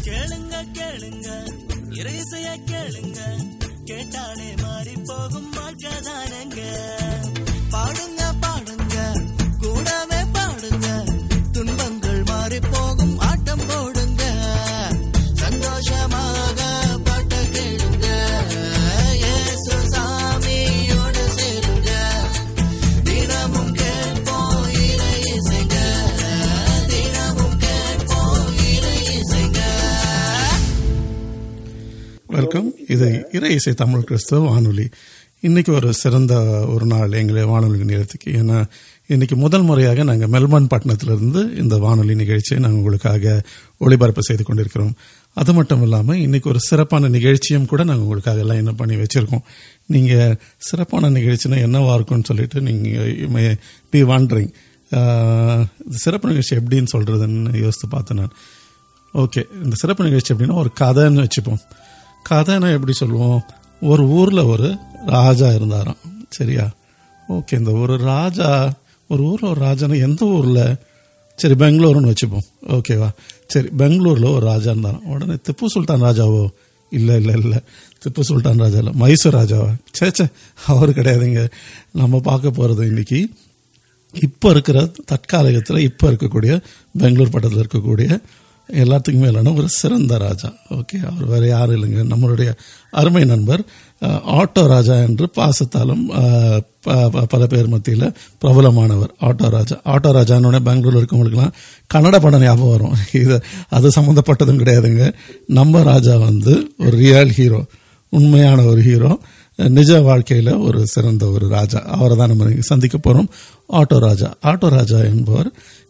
கேளுங்க கேளுங்க இறைசைய கேளுங்க கேட்டாலே மாறி போகும் வாழ்க்கை தானங்க பாடுங்க பாடுங்க கூடவே பாடுங்க துன்பங்கள் மாறி போகும் ஆட்டம் போடுங்க சந்தோஷமாக பாட்ட கேளுங்க இயேசு சாமியோட சேருங்க தினமும் கேட்போம் இறை இசைங்க தினமும் கேட்போம் இறை இசைங்க வெல்கம் இது இறை இசை தமிழ் கிறிஸ்தவ வானொலி இன்னைக்கு ஒரு சிறந்த ஒரு நாள் எங்களை வானொலி நிலையத்துக்கு ஏன்னா இன்னைக்கு முதல் முறையாக நாங்கள் மெல்பர்ன் பட்டணத்திலிருந்து இந்த வானொலி நிகழ்ச்சியை நாங்கள் உங்களுக்காக ஒளிபரப்பு செய்து கொண்டிருக்கிறோம் அது மட்டும் இல்லாமல் இன்னைக்கு ஒரு சிறப்பான நிகழ்ச்சியும் கூட நாங்கள் உங்களுக்காக எல்லாம் என்ன பண்ணி வச்சிருக்கோம் நீங்கள் சிறப்பான நிகழ்ச்சினா என்னவா இருக்கும்னு சொல்லிட்டு நீங்கள் பி வாண்டரிங் சிறப்பு நிகழ்ச்சி எப்படின்னு சொல்றதுன்னு யோசித்து பார்த்தேன் நான் ஓகே இந்த சிறப்பு நிகழ்ச்சி எப்படின்னா ஒரு கதைன்னு வச்சுப்போம் கதைன்னா எப்படி சொல்லுவோம் ஒரு ஊரில் ஒரு ராஜா இருந்தாராம் சரியா ஓகே இந்த ஒரு ராஜா ஒரு ஊரில் ஒரு ராஜானா எந்த ஊரில் சரி பெங்களூருன்னு வச்சுப்போம் ஓகேவா சரி பெங்களூரில் ஒரு ராஜா இருந்தாராம் உடனே திப்பு சுல்தான் ராஜாவோ இல்லை இல்லை இல்லை திப்பு சுல்தான் ராஜா இல்லை மைசூர் ராஜாவா சே சே அவர் கிடையாதுங்க நம்ம பார்க்க போகிறது இன்னைக்கு இப்போ இருக்கிற தற்காலிகத்தில் இப்போ இருக்கக்கூடிய பெங்களூர் பட்டத்தில் இருக்கக்கூடிய எல்லாத்துக்குமே இல்லைன்னா ஒரு சிறந்த ராஜா ஓகே அவர் வேறு யாரும் இல்லைங்க நம்மளுடைய அருமை நண்பர் அஹ், ஆட்டோ ராஜா என்று பாசத்தாலும் அஹ், ப- ப- பல பேர் மத்தியில் பிரபலமானவர் ஆட்டோ ராஜா ஆட்டோ ராஜான்னு பெங்களூர்ல இருக்கவங்களுக்குலாம் கன்னட படம் ஞாபகம் வரும் இது அது சம்மந்தப்பட்டதும் கிடையாதுங்க நம்ம ராஜா வந்து ஒரு ரியல் ஹீரோ உண்மையான ஒரு ஹீரோ நிஜ வாழ்க்கையில் ஒரு சிறந்த ஒரு ராஜா அவரை தான் நம்ம இன்னைக்கு சந்திக்க போகிறோம் ஆட்டோ ராஜா ஆட்டோ ராஜா என்பவர்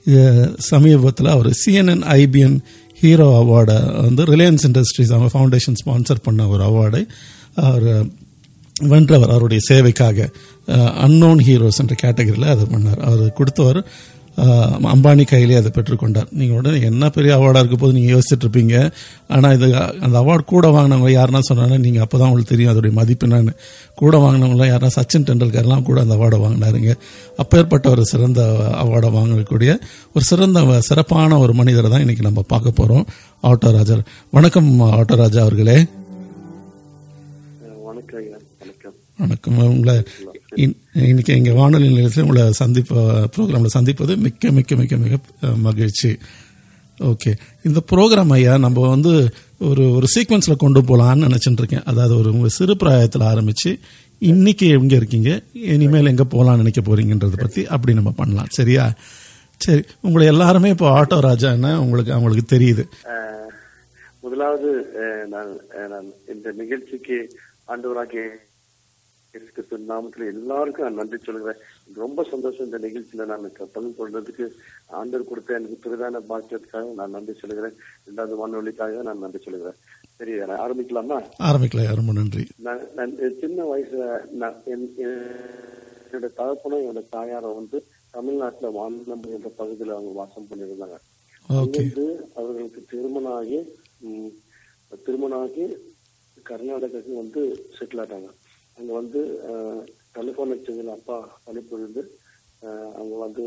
சமீபத்தில் அவர் சிஎன்என் ஐபிஎன் ஹீரோ அவார்டை வந்து ரிலையன்ஸ் இண்டஸ்ட்ரீஸ் அவங்க ஃபவுண்டேஷன் ஸ்பான்சர் பண்ண ஒரு அவார்டை அவர் வென்றவர் அவருடைய சேவைக்காக அன்னோன் ஹீரோஸ் என்ற கேட்டகரியில் அதை பண்ணார் அவர் கொடுத்தவர் அஹ், அம்பானி கையிலே அதை பெற்றுக்கொண்டார் நீங்கள் உடனே என்ன பெரிய அவார்டாக இருக்க போது நீங்கள் யோசிச்சுட்டு இருப்பீங்க ஆனால் இது அந்த அவார்டு கூட வாங்கினவங்க யாருன்னா சொன்னாங்கன்னா நீங்கள் அப்போ தான் உங்களுக்கு தெரியும் அதோடைய மதிப்பு என்னன்னு கூட வாங்கினவங்களாம் யாருன்னா சச்சின் டெண்டுல்கர்லாம் கூட அந்த அவார்டை வாங்கினாருங்க அப்பேற்பட்ட ஒரு சிறந்த அவார்டை வாங்கக்கூடிய ஒரு சிறந்த சிறப்பான ஒரு மனிதரை தான் இன்னைக்கு நம்ம பார்க்க போகிறோம் ஆட்டோ ராஜா வணக்கம் ஆட்டோ ராஜா அவர்களே வணக்கம் ஐயா வணக்கம் வணக்கம் உங்களை இன்- இன்னைக்கு எங்க வானொலி நிலையத்தில் உங்களை சந்திப்ப ப்ரோக்ராமில் சந்திப்பது மிக்க மிக்க மிக்க மிக அஹ், மகிழ்ச்சி ஓகே இந்த ப்ரோக்ராம் ஐயா நம்ம வந்து ஒரு ஒரு சீக்வன்ஸில் கொண்டு போகலான்னு நினச்சிட்டு இருக்கேன் அதாவது ஒரு உங்கள் சிறு பிராயத்தில் ஆரம்பித்து இன்னைக்கு எங்கே இருக்கீங்க இனிமேல் எங்கே போகலான்னு நினைக்க போறீங்கன்றதை பற்றி அப்படி நம்ம பண்ணலாம் சரியா சரி உங்களை எல்லாருமே இப்போ ஆட்டோ ராஜான்னு உங்களுக்கு அவங்களுக்கு தெரியுது அஹ், முதலாவது அஹ், நான் அஹ், நான் இந்த நிகழ்ச்சிக்கு ஆண்டவராகிய இயேசு கிறிஸ்துவின் நாமத்துல எல்லாருக்கும் நான் நன்றி சொல்லுகிறேன் எனக்கு ரொம்ப சந்தோஷம் இந்த நிகழ்ச்சியில நான் க- பங்கு கொள்றதுக்கு ஆண்டவர் கொடுத்த எனக்கு பிரதான பாக்கியத்துக்காக நான் நன்றி சொல்லுகிறேன் இரண்டாவது வானொலிக்காக நான் நன்றி சொல்லுகிறேன் சரி நான் ஆரம்பிக்கலாமா ஆரம்பிக்கலாம் ரொம்ப நன்றி நான் நான் சின்ன வயசுல நான் என்- என்னோட தகப்பனும் என்னோட தாயாரும் வந்து தமிழ்நாட்டுல வானம் என்ற பகுதியில அவங்க வாசம் பண்ணியிருந்தாங்க ஓகே அங்கிருந்து அவர்களுக்கு திருமணம் ஆகி ம், திருமணம் ஆகி கர்நாடகாவுக்கு வந்து செட்டில் ஆட்டாங்க அங்க வந்து டெலிஃபோன் எக்ஸ்சேஞ்சில் அப்பா பணிபுரிந்து அஹ், அங்க வந்து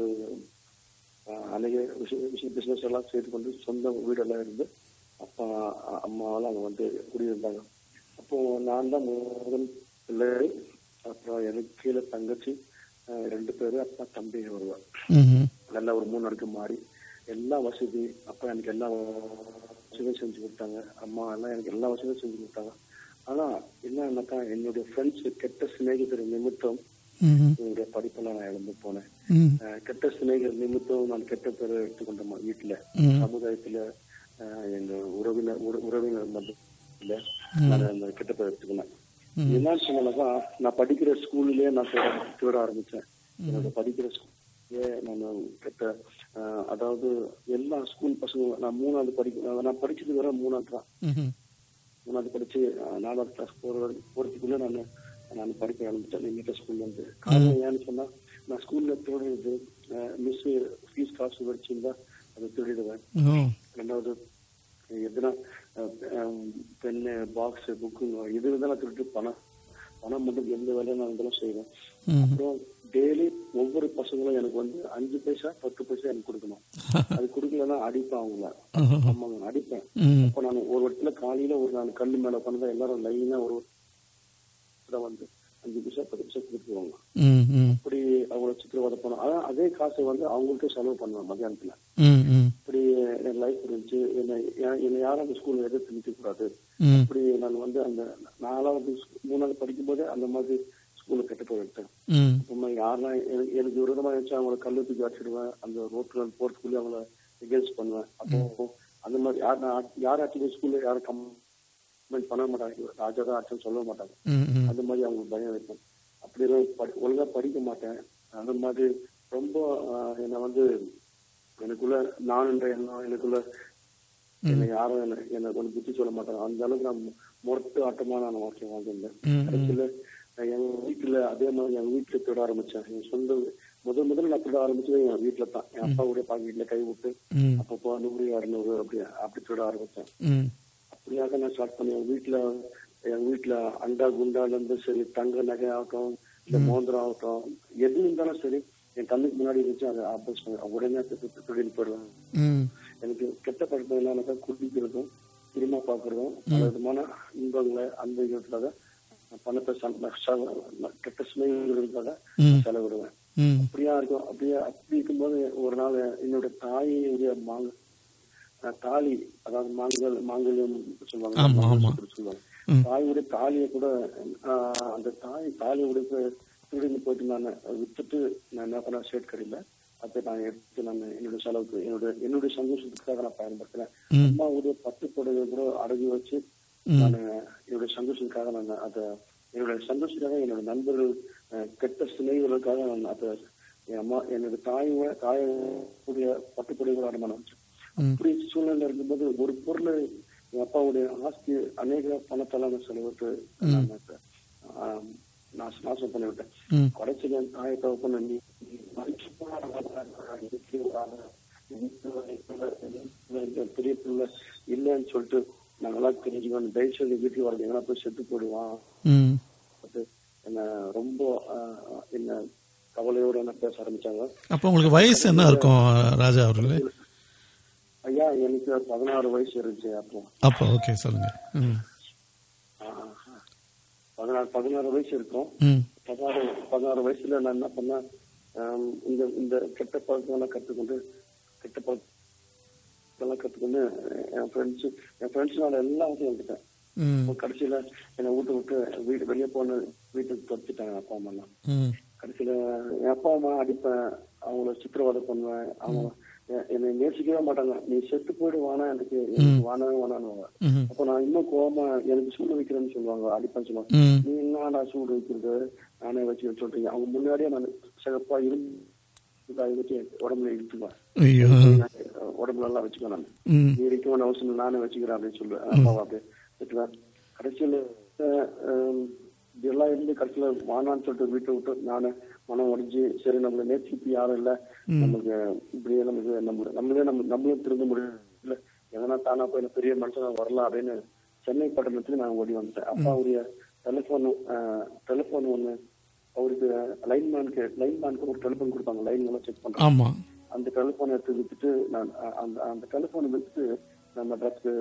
அஹ், அநேக விஷய பிசினஸ் எல்லாம் செய்து கொண்டு சொந்த வீடெல்லாம் இருந்து அப்பா அ- அம்மாவெல்லாம் அங்க வந்து குடியிருந்தாங்க அப்போ நான் தான் முதல் பிள்ளை அப்புறம் எனக்கு கீழே தங்கச்சி அஹ், ரெண்டு பேரு அப்பா தம்பி வருவார் ம் நல்லா ஒரு மூணு அடுக்கு மாறி எல்லா வசதி அப்பா எனக்கு எல்லா வசதியும் செஞ்சு கொடுத்தாங்க அம்மா எல்லாம் எனக்கு எல்லா வசதியும் செஞ்சு கொடுத்தாங்க ஆனா என்னன்னாக்கா என்னுடைய ஃப்ரெண்ட்ஸ் கெட்ட சிநேகிதர் நிமித்தம் ம் என்னுடைய படிப்பெல்லாம் நான் இழந்து போனேன் ம் அஹ் கெட்ட சிநேகிதர் நிமித்தம் நான் கெட்ட பேரை எடுத்துக்கொண்டேன் வீட்டுல ம். சமுதாயத்துல அஹ் எங்க உறவினர் உற- உறவினர் மத்தியில நான் அந்த கெட்ட பேர் எடுத்துக்கினேன் என்ன சொன்னாக்கா நான் படிக்கிற ஸ்கூல்லயே நான் தேட- தேட ஆரம்பிச்சேன் என்னோட படிக்கிற ஸ்கூல்லே நான் கெட்ட அஹ், அதாவது எல்லா ஸ்கூல் பசங்க நான் மூணாவது படிக்க நான் படிச்சது வர மூணாவது தான் ம் மூணாவது படிச்சு அஹ், நாலாவது கிளாஸ் போற வரைக்கும் போறதுக்குள்ள நான் நான் படிக்க ஆரம்பிச்சேன் எங்கிட்ட ஸ்கூல்ல இருந்து காரணம் ஏன்னு சொன்னா நான் ஸ்கூல்ல தேடுறது மிஸ் ஃபீஸ் காசு வச்சிருந்தா அதை திருடிடுவேன் ஓ ரெண்டாவது எதுனா பென்னு பாக்ஸ் புக்கு இது இதெல்லாம் திருட்டு பணம் பணம் மட்டும் எந்த வேலையும் நான் இதெல்லாம் செய்வேன் ம் அப்புறம் டெய்லி ஒவ்வொரு பசங்களும் எனக்கு வந்து அஞ்சு பைசா பத்து பைசா எனக்கு கொடுக்கணும் அது கொடுக்கலன்னா அடிப்பேன் அவங்கள ஆமாங்க அடிப்பேன் ம் அப்ப நான் ஒரு இடத்துல காலையில ஒரு நாலு கல்லு மேல உட்காந்து எல்லாரும் லைனா ஒரு இடத்துல வந்து அஞ்சு பைசா பத்து பைசா கொடுத்துருவாங்க ம் ம் அப்படி அவங்கள சித்திரவதை பண்ணோம் அதான் அதே காசை வந்து அவங்களுக்கு செலவு பண்ணுவேன் மத்தியானத்துல ம் ம் இப்படி என் லைஃப் இருந்துச்சு என்னை யா- என்னை யாரும் அந்த ஸ்கூல்ல எதிர்த்து நிற்க கூடாது ம் அப்படி நான் வந்து அந்த நாலாவது ஸ்கூ- மூணாவது படிக்கும் போதே அந்த மாதிரி ஸ்கூல்ல கெட்டு போயிட்டேன் ம் அப்புறமா யாரெல்லாம் எனக்கு- எனக்கு விரோதமா வச்சு அவங்கள கல்லு தூக்கி அடிச்சிடுவேன் அந்த ரோட்ல போறதுக்குள்ளே அவங்கள எகேன்ஸ்ட் பண்ணுவேன் அப்போ அந்த மாதிரி யார் நான் யாராச்சும் ஸ்கூல்ல யாரும் கம்ப்ளைண்ட் பண்ண மாட்டாங்க ராஜா தான் ஆச்சுன்னு சொல்ல மாட்டாங்க ம் ம் அந்த மாதிரி அவங்களுக்கு பயம் இருக்கும் அப்படி எல்லாம் படி- ஒழுங்கா படிக்க மாட்டேன் அந்த மாதிரி ரொம்ப ஆஹ், என்னை வந்து எனக்குள்ள நானுன்ற எண்ணம் எனக்குள்ள என்னை யாரும் என்ன என்னை கொஞ்சம் புத்தி சொல்ல மாட்டாங்க அந்த அளவுக்கு நான் முரட்டு ஆட்டமா நான் வாழ்க்கை வாழ்ந்திருந்தேன் ம். கடைசியில நான் எங்க வீட்டுல அதே மாதிரி எங்க வீட்டுல திருட ஆரம்பிச்சேன் என் சொந்த முதல் முதல்ல நான் திருட ஆரம்பிச்சது என் வீட்டுல தான் என் அப்பாவுடைய பாக்கெட்ல கை விட்டு ம் அப்பப்போ நூறு இரநூறு அப்படி அப்படி திருட ஆரம்பிச்சேன் ம் அப்படியாக நான் ஸ்டார்ட் பண்ணேன் என் வீட்டுல என் வீட்டுல அண்டா குண்டால இருந்து சரி தங்க நகை ஆகட்டும் இந்த மோதிரம் ஆகட்டும் எது இருந்தாலும் சரி என் கண்ணுக்கு முன்னாடி இருந்துச்சு அதை ஆப்போஸ் பண்ண உடனே தொழில் போயிடுவேன் ம் எனக்கு கெட்ட பழக்கம் என்னன்னாக்கா குடிக்கிறதும் சினிமா பார்க்கறதும் பல விதமான இன்பங்களை அந்த விதத்துக்காக பணத்தை சம்- ச- கெட்ட ஸ்மைகளுக்காக ம். செலவிடுவேன் ம் அப்படியா இருக்கும் அப்படியே அப்படி இருக்கும்போது ஒரு நாள் என்னோட தாயுடைய மாங்க அஹ் தாலி அதாவது மாங்கல் மாங்கல்யம் சொல்லுவாங்க ஆமா, ஆமா. மங்கள்சூத்திரம் சொல்லுவாங்க ம். தாயுடைய தாலியை கூட ஆஹ், அந்த தாய் தாலியுடைய திருடி போயிட்டு நான் வித்துட்டு நான் என்ன பண்ண ஷேட் கடையில அப்ப நான் எடுத்து நான் என்னோட செலவுக்கு என்னோட என்னுடைய சந்தோஷத்துக்காக நான் பயன்படுத்தினேன் ம். அம்மாவுடைய பட்டு புடவை கூட அடகு வச்சு நான் என்னுடைய சந்தோஷத்துக்காக நான் அதை என்னோட சந்தோஷத்துக்காக என்னோட நண்பர்கள் அஹ், கெட்ட சிலைகளுக்காக நான் அதை என் அம்மா என்னோட தாயோட தாயுடைய பட்டுப்புடைகளை அடமானம் வச்சேன் அப்படி சூழ்நிலை இருக்கும்போது ஒரு பொருள் என் அப்பாவுடைய ஆஸ்தி அநேக பணத்தெல்லாம் நான் செலவிட்டு நான் அதை, ஆஹ், நாச- நாசம் பண்ணி விட்டேன் ம் கடைசியில் என் தாயை தகப்பன நீ நீ மனுஷ இதுக்கு வராத. இந்த பெரிய பிள்ளை இல்லைன்னு சொல்லிட்டு நாங்களா தெரிஞ்சுக்கணும் தயவு செய்து வீட்டுக்கு வரது எங்கன்னா போய் செத்து போடுவான் ம் அது என்ன ரொம்ப ஆஹ், என்ன கவலையோட என்ன பேச ஆரம்பிச்சாங்க அப்போ உங்களுக்கு வயசு என்ன இருக்கும் ராஜா அவர்களே ஐயா எனக்கு பதினாறு வயசு இருந்துச்சு அப்போ அப்போ ஓகே சொல்லுங்க ம் ஆஹ், பதினாறு பதினாறு வயசு இருக்கும் ம் பதினாறு பதினாறு வயசுல நான் என்ன பண்ணேன் ஆம், இந்த இந்த கெட்ட பழக்கம்லாம் கற்றுக்கொண்டு கெட்ட பழக்கம்லாம் கற்றுக்கொண்டு என் ஃப்ரெண்ட்ஸு என் ஃப்ரெண்ட்ஸ்னால எல்லாத்தையும் வந்துட்டேன் ம் இப்போ கடைசியில என்னை வீட்டு விட்டு வீடு வெளியே போன வீட்டுக்கு துரத்திட்டாங்க அப்பா அம்மா ம் கடைசியில என் அப்பா அம்மா அடிப்பேன் அவங்கள சித்திரவதை பண்ணுவேன் அவங்க எ- என்னை நேசிக்கவே மாட்டாங்க நீ செத்து போயிடு வானா எனக்கு எனக்கு வானவே வேணான்னு ம் அப்போ நான் இன்னும் கோவமா எனக்கு சூடு வைக்கிறேன்னு சொல்லுவாங்க அடிப்பேன்னு சொல்லுவாங்க ம் நீ என்னடா சூடு வைக்கிறது நானே வச்சு சொல்றீங்க அவங்க முன்னாடியே நான் சிறப்பா இருந்து அதை வச்சு உடம்புல இழுத்துக்குவேன் ஐயோ உடம்புல எல்லாம் வச்சுக்குவேன் நான் ம் நீ வைக்கணும் அவசியம் இல்லை, நானே வச்சுக்கிறேன் அப்படின்னு சொல்லுவேன் அப்பாவை அப்படியே வச்சுக்குவேன் கடைசியில அஹ், ஹம், இதெல்லாம் இருந்து கடைசியில வானான்னு சொல்லிட்டு வீட்டை விட்டு நானே மனம் உடைஞ்சு சரி நம்மள நேர்த்திப்பு யாரும் இல்ல நமக்கு இப்படியே நமக்கு நம்ம நம்மளே நம்ம நம்மளும் திருந்த முடியல எதனா தானா போய் பெரிய மனுஷன் வரலாம் அப்படின்னு சென்னை பட்டணத்துக்கு நான் ஓடி வந்துட்டேன் அப்பாவுடைய டெலிஃபோன் டெலிஃபோன் ஒண்ணு அவருக்கு லைன்மேனுக்கு லைன்மேனுக்கு ஒரு டெலிஃபோன் கொடுப்பாங்க லைன் எல்லாம் செக் பண்றாங்க ஆமா அந்த டெலிஃபோன் எடுத்து வித்துட்டு நான் அ- அந்த அந்த டெலிஃபோனை வித்துட்டு நான் மெட்ராஸ்க்கு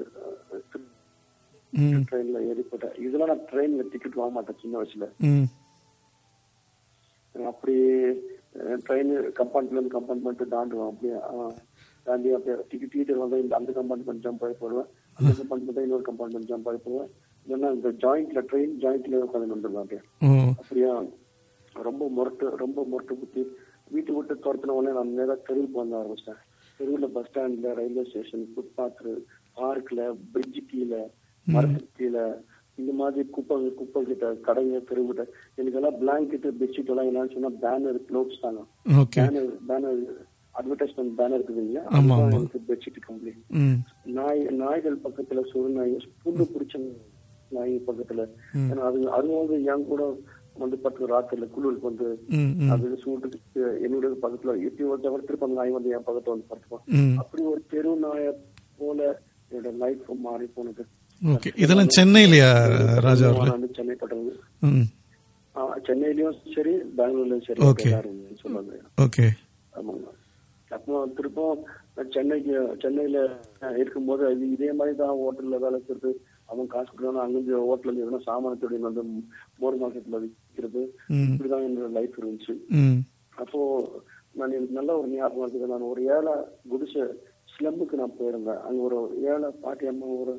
ம் ட்ரெயின்ல ஏறி போட்டேன் இதெல்லாம் நான் ட்ரெயின்ல டிக்கெட் வாங்க மாட்டேன் சின்ன வயசுல ம் அப்படி ட்ரெயின் கம்பார்ட்மெண்ட் இருந்து கம்பார்ட்மெண்ட் தாண்டுவேன் அப்படியே அஹ், தாண்டி அப்படியே டிக்கெட் டிக்கெட் வந்து இந்த அந்த கம்பார்ட்மெண்ட் ஜம்ப் ஆகி போடுவேன் அந்த கம்பார்ட்மெண்ட் இன்னொரு கம்பார்ட்மெண்ட் ஜம்ப் ஆகி போடுவேன் இல்லைன்னா இந்த ஜாயிண்ட்ல ட்ரெயின் ஜாயிண்ட்ல உட்காந்து வந்துடுவேன் அப்படியே ஓ அப்படியா ரொம்ப முரட்டு ரொம்ப முரட்டு புத்தி வீட்டு விட்டு துரத்தின உடனே நான் நேரா தெருவுக்கு வந்து ஆரம்பிச்சிட்டேன் தெருவுல பஸ் ஸ்டாண்ட்ல ரயில்வே ஸ்டேஷன் ஃபுட்பாத் பார்க்ல பிரிட்ஜ் கீழே மரத்துக்கு கீழே இந்த மாதிரி குப்பை குப்பை கிட்ட கடைங்க தெருவுகிட்ட எனக்கு எல்லாம் பிளாங்கெட் பெட்ஷீட் எல்லாம் என்னன்னு சொன்னா பேனர் க்ளோத்ஸ் தாங்க okay banner banner advertisement banner இருக்குது இல்லையா ஆமா, அதுதான் ஆமா. எனக்கு பெட்ஷீட் கம்ப்ளீட் ம் நாய் நாய்கள் பக்கத்துல சுடு நாய் புண்ணு பிடிச்ச நாய் பக்கத்துல ஏன்னா அது அது வந்து என் கூட வந்து பத்து ராத்திரில குளிருக்கு வந்து ம் ம் அது சூட்டுக்கு என்னோட பக்கத்துல எட்டி ஒரு தவிர திருப்ப அந்த நாய் வந்து என் பக்கத்துல வந்து படுத்துப்பான் ம் அப்படி ஒரு தெரு நாய போல என்னோட லைஃப் மாறி போனது ஓகே இதெல்லாம் சென்னையிலையா ராஜா அவர்களே நான் வந்து சென்னை பட்டது ம் ஆ, சென்னையிலயும் சரி பெங்களூர்லயும் சரி Okay. எல்லாரும் சொன்னாங்க ஓகே ஆமாங்க அப்போ திருப்பம் நான் சென்னைக்கு சென்னையில இருக்கும்போது இது இதே மாதிரி தான் ஹோட்டல்ல வேலை செய்யறது அவன் காசு கொடுக்கணும் அங்கிருந்து ஹோட்டல்ல இருந்து எதுனா சாமான தொடி வந்து மோர் மார்க்கெட்ல விற்கிறது ம். இப்படிதான் என்னோட லைஃப் இருந்துச்சு ம் அப்போ நான் எனக்கு நல்ல ஒரு ஞாபகம் இருக்குது நான் ஒரு ஏழை குடிசை ஸ்லம்முக்கு நான் போயிருந்தேன் அங்க ஒரு ஏழை பாட்டி அம்மா ஒரு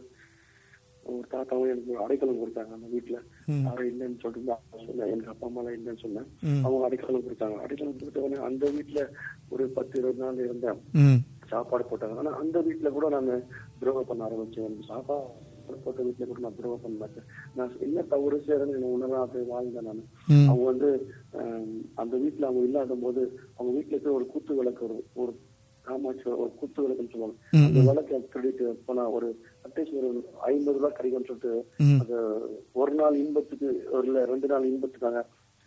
ஒரு தாத்தாவும் எனக்கு ஒரு அடைக்கலம் கொடுத்தாங்க அந்த வீட்டுல யாரும் இல்லைன்னு சொல்லிட்டு நான் சொன்னேன் எனக்கு அப்பா அம்மா எல்லாம் இல்லைன்னு சொன்னேன் ம். அவங்க அடைக்கலம் கொடுத்தாங்க அடைக்கலம் கொடுத்த உடனே அந்த வீட்டுல ஒரு பத்து இருபது நாள் இருந்தேன் ம் சாப்பாடு போட்டாங்க ஆனா அந்த வீட்டுல கூட நான் துரோகம் பண்ண ஆரம்பிச்சேன் எனக்கு சாப்பாடு போட்ட வீட்டுல கூட நான் துரோகம் பண்ண மாட்டேன் நான் என்ன தவறு செய்யறேன்னு எனக்கு உணர அது வாழ்ந்தேன் நான் ம். அவங்க வந்து ஆம், அந்த வீட்டுல அவங்க இல்லாத போது அவங்க வீட்டுல இருக்க ஒரு குத்து விளக்கு ஒரு ஒரு காமாட்சி ஒரு குத்து விளக்குன்னு சொல்லுவாங்க ம், அந்த விளக்கை திருடிட்டு போனா ஒரு அட்லீஸ்ட் ஒரு ஐம்பது ரூபாய் கிடைக்கும்னு சொல்லிட்டு ம். அது ஒரு நாள் இன்பத்துக்கு ஒரு இல்ல ரெண்டு நாள் இன்பத்துக்காக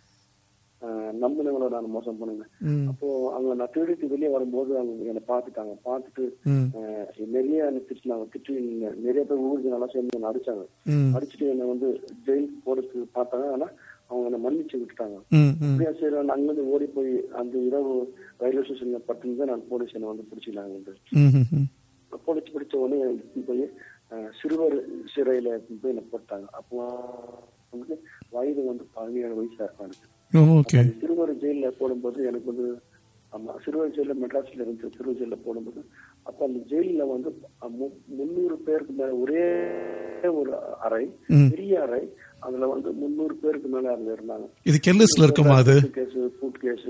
ஆஹ், நம்பினவங்களை நான் மோசம் பண்ணுவேன் ம் அப்போ அவங்க நான் திருடிட்டு வெளியே வரும்போது அவங்க என்னை பார்த்துட்டாங்க பார்த்துட்டு ம் ஆஹ், நிறைய என்னை திட்டினாங்க திட்டி நிறைய பேர் ஊருக்கு நல்லா சேர்ந்து என்னை அடிச்சாங்க ம் அடிச்சுட்டு என்னை வந்து ஜெயில் போறதுக்கு பார்த்தாங்க ஆனா அவங்க என்னை மன்னிச்சு விட்டுட்டாங்க ம் ம் அப்படியா சரி நான் அங்கிருந்து ஓடி போய் அந்த இரவு ரயில்வே ஸ்டேஷன்ல பட்டுன்னு நான் போலீஸ் என்னை வந்து பிடிச்சிட்டாங்க வந்து ம் ம் போலீஸ் பிடிச்ச உடனே எடுத்துன்னு போய் ஆஹ், சிறுவர் சிறையில எடுத்துன்னு போய் என்னை போட்டாங்க அப்போ வந்து வயது வந்து பதினேழு வயசா இருப்பாங்க ஓ ஓகே அந்த சிறுவர் ஜெயில போடும்போது எனக்கு வந்து ஆமா சிறுவர் ஜெயில மெட்ராஸ்ல இருந்துச்சு சிறுவர் ஜெயில போடும்போது அப்ப அந்த ஜெயில வந்து மு- முந்நூறு பேருக்கு மேல ஒரே ஒரு அறை ம். பெரிய அறை அதுல வந்து முந்நூறு பேருக்கு மேல அதுல இருந்தாங்க இது கெல்லிஸ்ல இருக்குமா அது கேஸ் ஃபுட் கேஸ்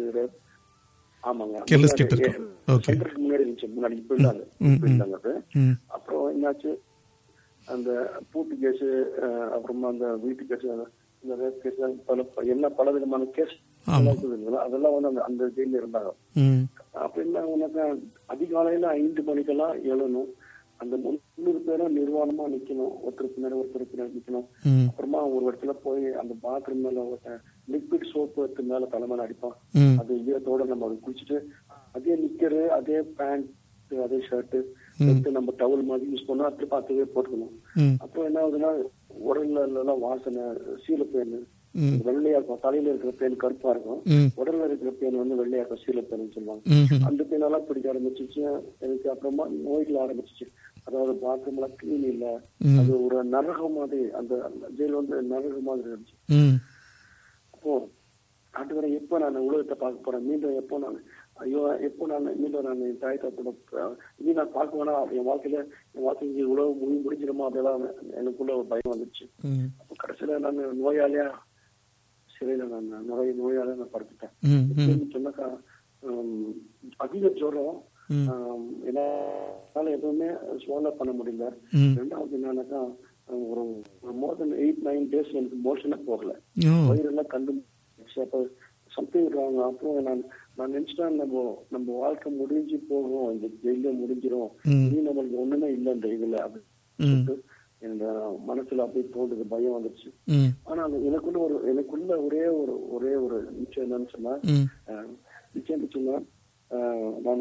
ஆமாங்க கெல்லிஸ் கிட்ட இருக்கு. Okay. சென்டருக்கு முன்னாடி இருந்துச்சு முன்னாடி இப்ப இல்லாங்க ம், இப்ப ம். இல்லாங்க அது ம் அப்புறம் என்னாச்சு அந்த பூட்டு கேஸ் அப்புறமா அந்த வீட்டு கேஸ் இந்த ரேப் கேஸ் பல என்ன பல விதமான கேஸ் ஆமா. அதெல்லாம் வந்து அந்த அந்த ஜெயில இருந்தாங்க ம் அப்ப என்ன உனக்கு அதிகாலையில ஐந்து மணிக்கெல்லாம் எழணும் அந்த முன்னூறு பேரும் நிர்வாணமா நிக்கணும் ஒருத்தர் பின்னாடி ஒருத்தர் பின்னாடி நிக்கணும் ம் அப்புறமா ஒரு இடத்துல போய் அந்த பாத்ரூம் மேல லிக்விட் சோப்பு எடுத்து மேல தலைமையில அடிப்பான் ம் அது ஈரத்தோட நம்ம அதை குளிச்சுட்டு அதே நிக்கரு அதே பேண்ட் அதே ஷர்ட் எடுத்து நம்ம டவல் மாதிரி யூஸ் பண்ணா திருப்பி அதுவே போட்டுக்கணும் ம் அப்புறம் என்ன ஆகுதுன்னா உடல்ல எல்லாம் வாசனை சீல பேன் ம் வெள்ளையா இருக்கும் தலையில இருக்கிற பேன் கருப்பா இருக்கும் ம் உடல்ல இருக்கிற பேன் வந்து வெள்ளையா இருக்கும் சீல பேன் சொல்லுவாங்க ம் அந்த பேனெல்லாம் பிடிக்க ஆரம்பிச்சிச்சு எனக்கு அப்புறமா நோய்கள் ஆரம்பிச்சிச்சு அதாவது பாத்ரூம் எல்லாம் கிளீன் இல்ல ம். அது ஒரு நரகம் மாதிரி அந்த ஜெயில் வந்து நரகம் மாதிரி இருந்துச்சு ம் அப்போ ஆண்டுவரை எப்போ நான் உலகத்தை பார்க்க போறேன் மீண்டும் எப்போ நான் ஐயோ எப்போ நான் மீண்டும் நான் என் தாய் தப்போட இனி நான் பார்க்க வேணாம் என் வாழ்க்கையில என் வாழ்க்கைக்கு உலகம் முடி முடிஞ்சிருமா அப்படியெல்லாம் எனக்குள்ள ஒரு பயம் வந்துச்சு ம் அப்போ கடைசியில நான் நோயாளியா சிறையில நான் நோய் நோயாளியா நான் படுத்துட்டேன் ம் ம் எப்படின்னு சொன்னாக்கா ஹம், அதிக ஜுரம் ம். ஹம், என்னால எதுவுமே ஸ்வாலோ பண்ண முடியல ம் ரெண்டாவது என்னன்னாக்கா ஒரு more than eight nine days எனக்கு மோஷனே போகல ஓ வயிறெல்லாம் கண்டு அப்ப சம்திங் ராங் அப்புறம் நான் நான் நினைச்சிட்டேன் நம்ம நம்ம வாழ்க்கை முடிஞ்சு போகும் இந்த ஜெயில முடிஞ்சிரும் ம். இனி நம்மளுக்கு ஒண்ணுமே இல்லை இந்த இதுல அப்படி ம் சொல்லிட்டு என்னோட மனசுல அப்படியே தோன்றுது பயம் வந்துருச்சு ம் ஆனா அது எனக்குள்ள ஒரு எனக்குள்ள ஒரே ஒரு ஒரே ஒரு நிச்சயம் என்னன்னு சொன்னா ம் ஆஹ், நிச்சயம் சொன்னா நான்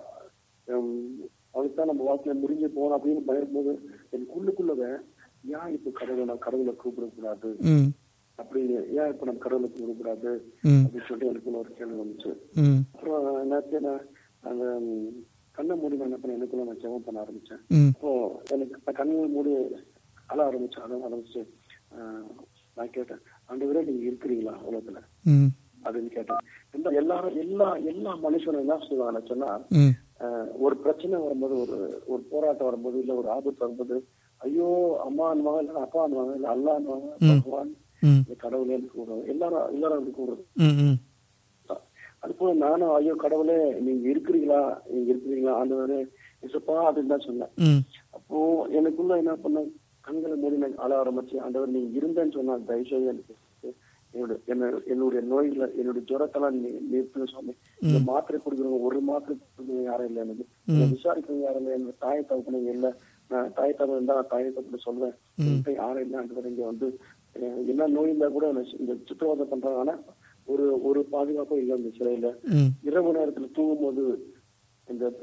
அதுக்கு தான் நம்ம வாழ்க்கையில முடிஞ்சு போகணும் அப்படின்னு பயன்போது எனக்கு உள்ளுக்குள்ளவே ஏன் இப்ப கடவுளை நான் கடவுளை கூப்பிடக்கூடாது ம் அப்படின்னு ஏன் இப்ப நம்ம கடவுளை கூப்பிடக்கூடாது ம் அப்படின்னு சொல்லிட்டு எனக்கு ஒரு கேள்வி வந்துச்சு ம் அப்புறம் என்னாச்சு நான் அந்த ம், கண்ணை மூடி நான் என்ன பண்ணேன் எனக்குள்ள நான் ஜெபம் பண்ண ஆரம்பிச்சேன் ம் அப்போ எனக்கு நான் கண்ணை மூடி அழ ஆரம்பிச்சேன் அழ ஆரம்பிச்சு ஆஹ், நான் கேட்டேன் ஆண்டவரே நீங்க இருக்கிறீங்களா உலகத்துல ம் அப்படின்னு கேட்டேன் இந்த எல்லாரும் எல்லா எல்லா மனுஷனும் என்ன சொல்லுவாங்கன்னு சொன்னா ம் ஆஹ், ஒரு பிரச்சனை வரும்போது ஒரு ஒரு போராட்டம் வரும்போது இல்ல ஒரு ஆபத்து வரும்போது ஐயோ அம்மா அன்வாங்க இல்ல அப்பா அன்வாங்க இல்ல அல்லா அன்வாங்க பகவான் ம் இந்த கடவுளே கூடுவோம் எல்லாரும் எல்லாரும் அப்படி கூடுறது ம் ம் அது போல நானும் ஐயோ கடவுளே நீங்க இருக்கிறீங்களா நீங்க இருக்கிறீங்களா ஆண்டவரே இசப்பா அப்படின்னு தான் சொன்னேன் ம் அப்போ எனக்குள்ள என்ன பண்ண கண்களை மூடி நான் அழ ஆரம்பிச்சு ஆண்டவர் நீங்க இருந்தேன்னு சொன்னா தயவுசெய்து எனக்கு என்னோட என்ன- என்னுடைய நோய்களை என்னுடைய ஜுரத்தெல்லாம் நீ நிறுத்து சுவாமி இந்த மாத்திரை கொடுக்குறவங்க ஒரு மாத்திரை கொடுக்குறவங்க யாரும் இல்லை எனக்கு என்னை விசாரிக்கிறவங்க யாரும் இல்லை என்னோட தாயை தகப்பனங்க இல்லை நான் தாய் தகவல் இருந்தா நான் தாயை தகப்பன சொல்றேன் என்கிட்ட யாரும் இல்லை ஆண்டவர் இங்க வந்து அஹ், என்ன நோய் இருந்தா கூட என்னை இந்த சித்திரவதை பண்றாங்க ஆனா ஒரு ஒரு பாதுகாப்பும் இல்லை இந்த சிலையில ம் இரவு நேரத்துல தூங்கும் போது இந்த பெரிய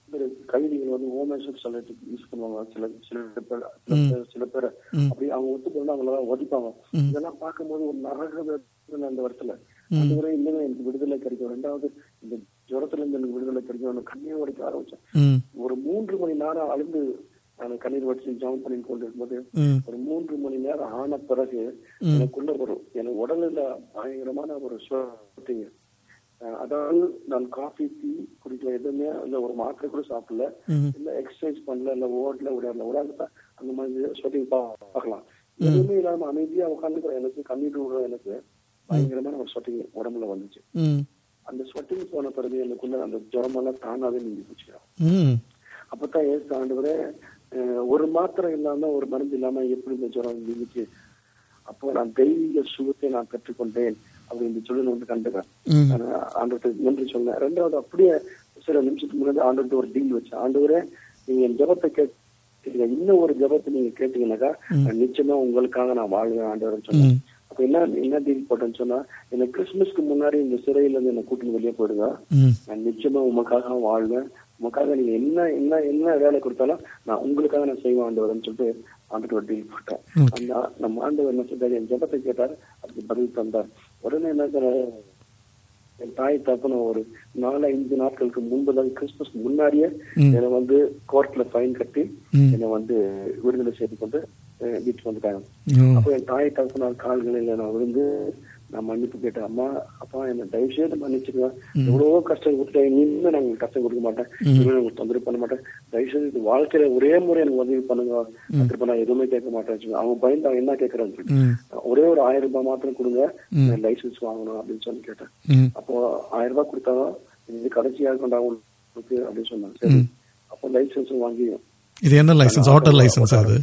பேர் கைதிகள் வந்து ஹோமேஷன் சொல்லிட்டு யூஸ் பண்ணுவாங்க சில சில பேர் சில பேர் சில பேர் அப்படி அவங்க ஒத்து போனா அவங்கள ஒதிப்பாங்க இதெல்லாம் பார்க்கும்போது ஒரு நரக வேதனை அந்த இடத்துல அந்த முறை இல்லைங்க எனக்கு விடுதலை கிடைக்கும் ரெண்டாவது இந்த ஜுரத்துல இருந்து எனக்கு விடுதலை கிடைக்கும் கண்ணீர் வடிக்க ஆரம்பிச்சேன் ம் ஒரு மூன்று மணி நேரம் அழுந்து நான் கண்ணீர் வடிச்சு ஜாம் பண்ணி கொண்டு இருக்கும்போது ம் ஒரு மூன்று மணி நேரம் ஆன பிறகு எனக்குள்ள ஒரு எனக்கு உடல்ல பயங்கரமான ஒரு ஸ்வட்டிங்க அதாவது நான் காஃபி டீ குடிக்கல எதுவுமே இல்ல ஒரு மாத்திரை கூட சாப்பிடல ம். இல்ல எக்ஸசைஸ் பண்ணல இல்ல ஓடல விடல விடாத அந்த மாதிரி ஸ்வெட்டிங் பார்க்கலாம் எதுவுமே இல்லாம அமைதியா உட்காந்துக்கிற எனக்கு கண்ணீர் விடுற எனக்கு பயங்கரமான ஒரு ஸ்வெட்டிங் உடம்புல வந்துச்சு ம் அந்த ஸ்வெட்டிங் போன பிறகு எனக்குள்ள அந்த ஜுரமெல்லாம் தானாவே நீங்கி போச்சு ம் அப்பதான் ஏசு ஆண்டவரே அஹ், ஒரு மாத்திரை இல்லாம ஒரு மருந்து இல்லாம எப்படி இந்த ஜுரம் நீங்கிச்சு அப்போ நான் தெய்வீக சுகத்தை நான் கற்றுக்கொண்டேன் அப்படின்னு சொல்லி நான் வந்து கண்டுக்கிறேன் ம். நான் ஆண்டவர்கிட்ட நன்றி சொன்னேன் ரெண்டாவது அப்படியே சில நிமிஷத்துக்கு முன்னாடி ஆண்டவர்கிட்ட ஒரு டீல் வச்சேன் ஆண்டவரே நீங்க என் ஜபத்தை கேட்டீங்க இன்னும் ஒரு ஜபத்தை நீங்க கேட்டீங்கன்னாக்கா நான் நிச்சயமா உங்களுக்காக நான் வாழ்வேன் ஆண்டவர்னு சொன்னேன் ம். அப்ப என்ன என்ன டீல் போட்டேன்னு சொன்னா எனக்கு கிறிஸ்துமஸ்க்கு முன்னாடி இந்த சிறையில இருந்து என்னை கூட்டின்னு வெளியே போயிடுங்க ம் நான் நிச்சயமா உமக்காக வாழ்வேன் உமக்காக நீங்க என்ன என்ன என்ன வேலை கொடுத்தாலும் நான் உங்களுக்காக நான் செய்வேன் ஆண்டவர்னு சொல்லிட்டு ஆண்டுட்டு ஒரு டீல் போட்டேன் அந்த நம்ம ஆண்டவர் என்ன சொல்றாரு என் ஜபத்தை கேட்டார் அதுக்கு பதில் தந்தார் உடனே என்ன சொல்றாரு, என் தாய் தப்பன ஒரு நாலு ஐந்து நாட்களுக்கு முன்புதான் கிறிஸ்துமஸ் முன்னாடியே என்னை வந்து கோர்ட்ல ஃபைன் கட்டி ம். என்னை வந்து விடுதலை செய்து கொண்டு அஹ், வீட்டுக்கு வந்துட்டாங்க ஓ அப்போ என் தாய் தகப்பனார் கால்களில் நான் விழுந்து நான் மன்னிப்பு கேட்டேன் அம்மா அப்பா என்ன தயவு செய்து மன்னிச்சுங்க எவ்வளவோ கஷ்டம் கொடுத்தேன் இனிமே நான் உங்களுக்கு கஷ்டம் கொடுக்க மாட்டேன் இனிமே நான் உங்களுக்கு தொந்தரவு பண்ண மாட்டேன் தயவு செய்து இது வாழ்க்கையில ஒரே முறை எனக்கு உதவி பண்ணுங்க திருப்ப நான் எதுவுமே கேட்க மாட்டேன் வச்சுக்கோங்க. அவங்க பயந்து அவங்க என்ன கேட்கறான்னு சொல்லி ம் ஒரே ஒரு ஆயிரம் ரூபாய் மாத்திரம் கொடுங்க நான் லைசன்ஸ் வாங்கணும் அப்படின்னு சொல்லி கேட்டேன் ம் அப்போ ஆயிரம் ரூபாய் கொடுத்தாங்க இது கடைசியா இருக்கண்டா உங்களுக்கு அப்படின்னு சொன்னாங்க சரி அப்போ லைசன்ஸ் வாங்கி இது என்ன லைசன்ஸ் ஆட்டோ லைசன்ஸ் அது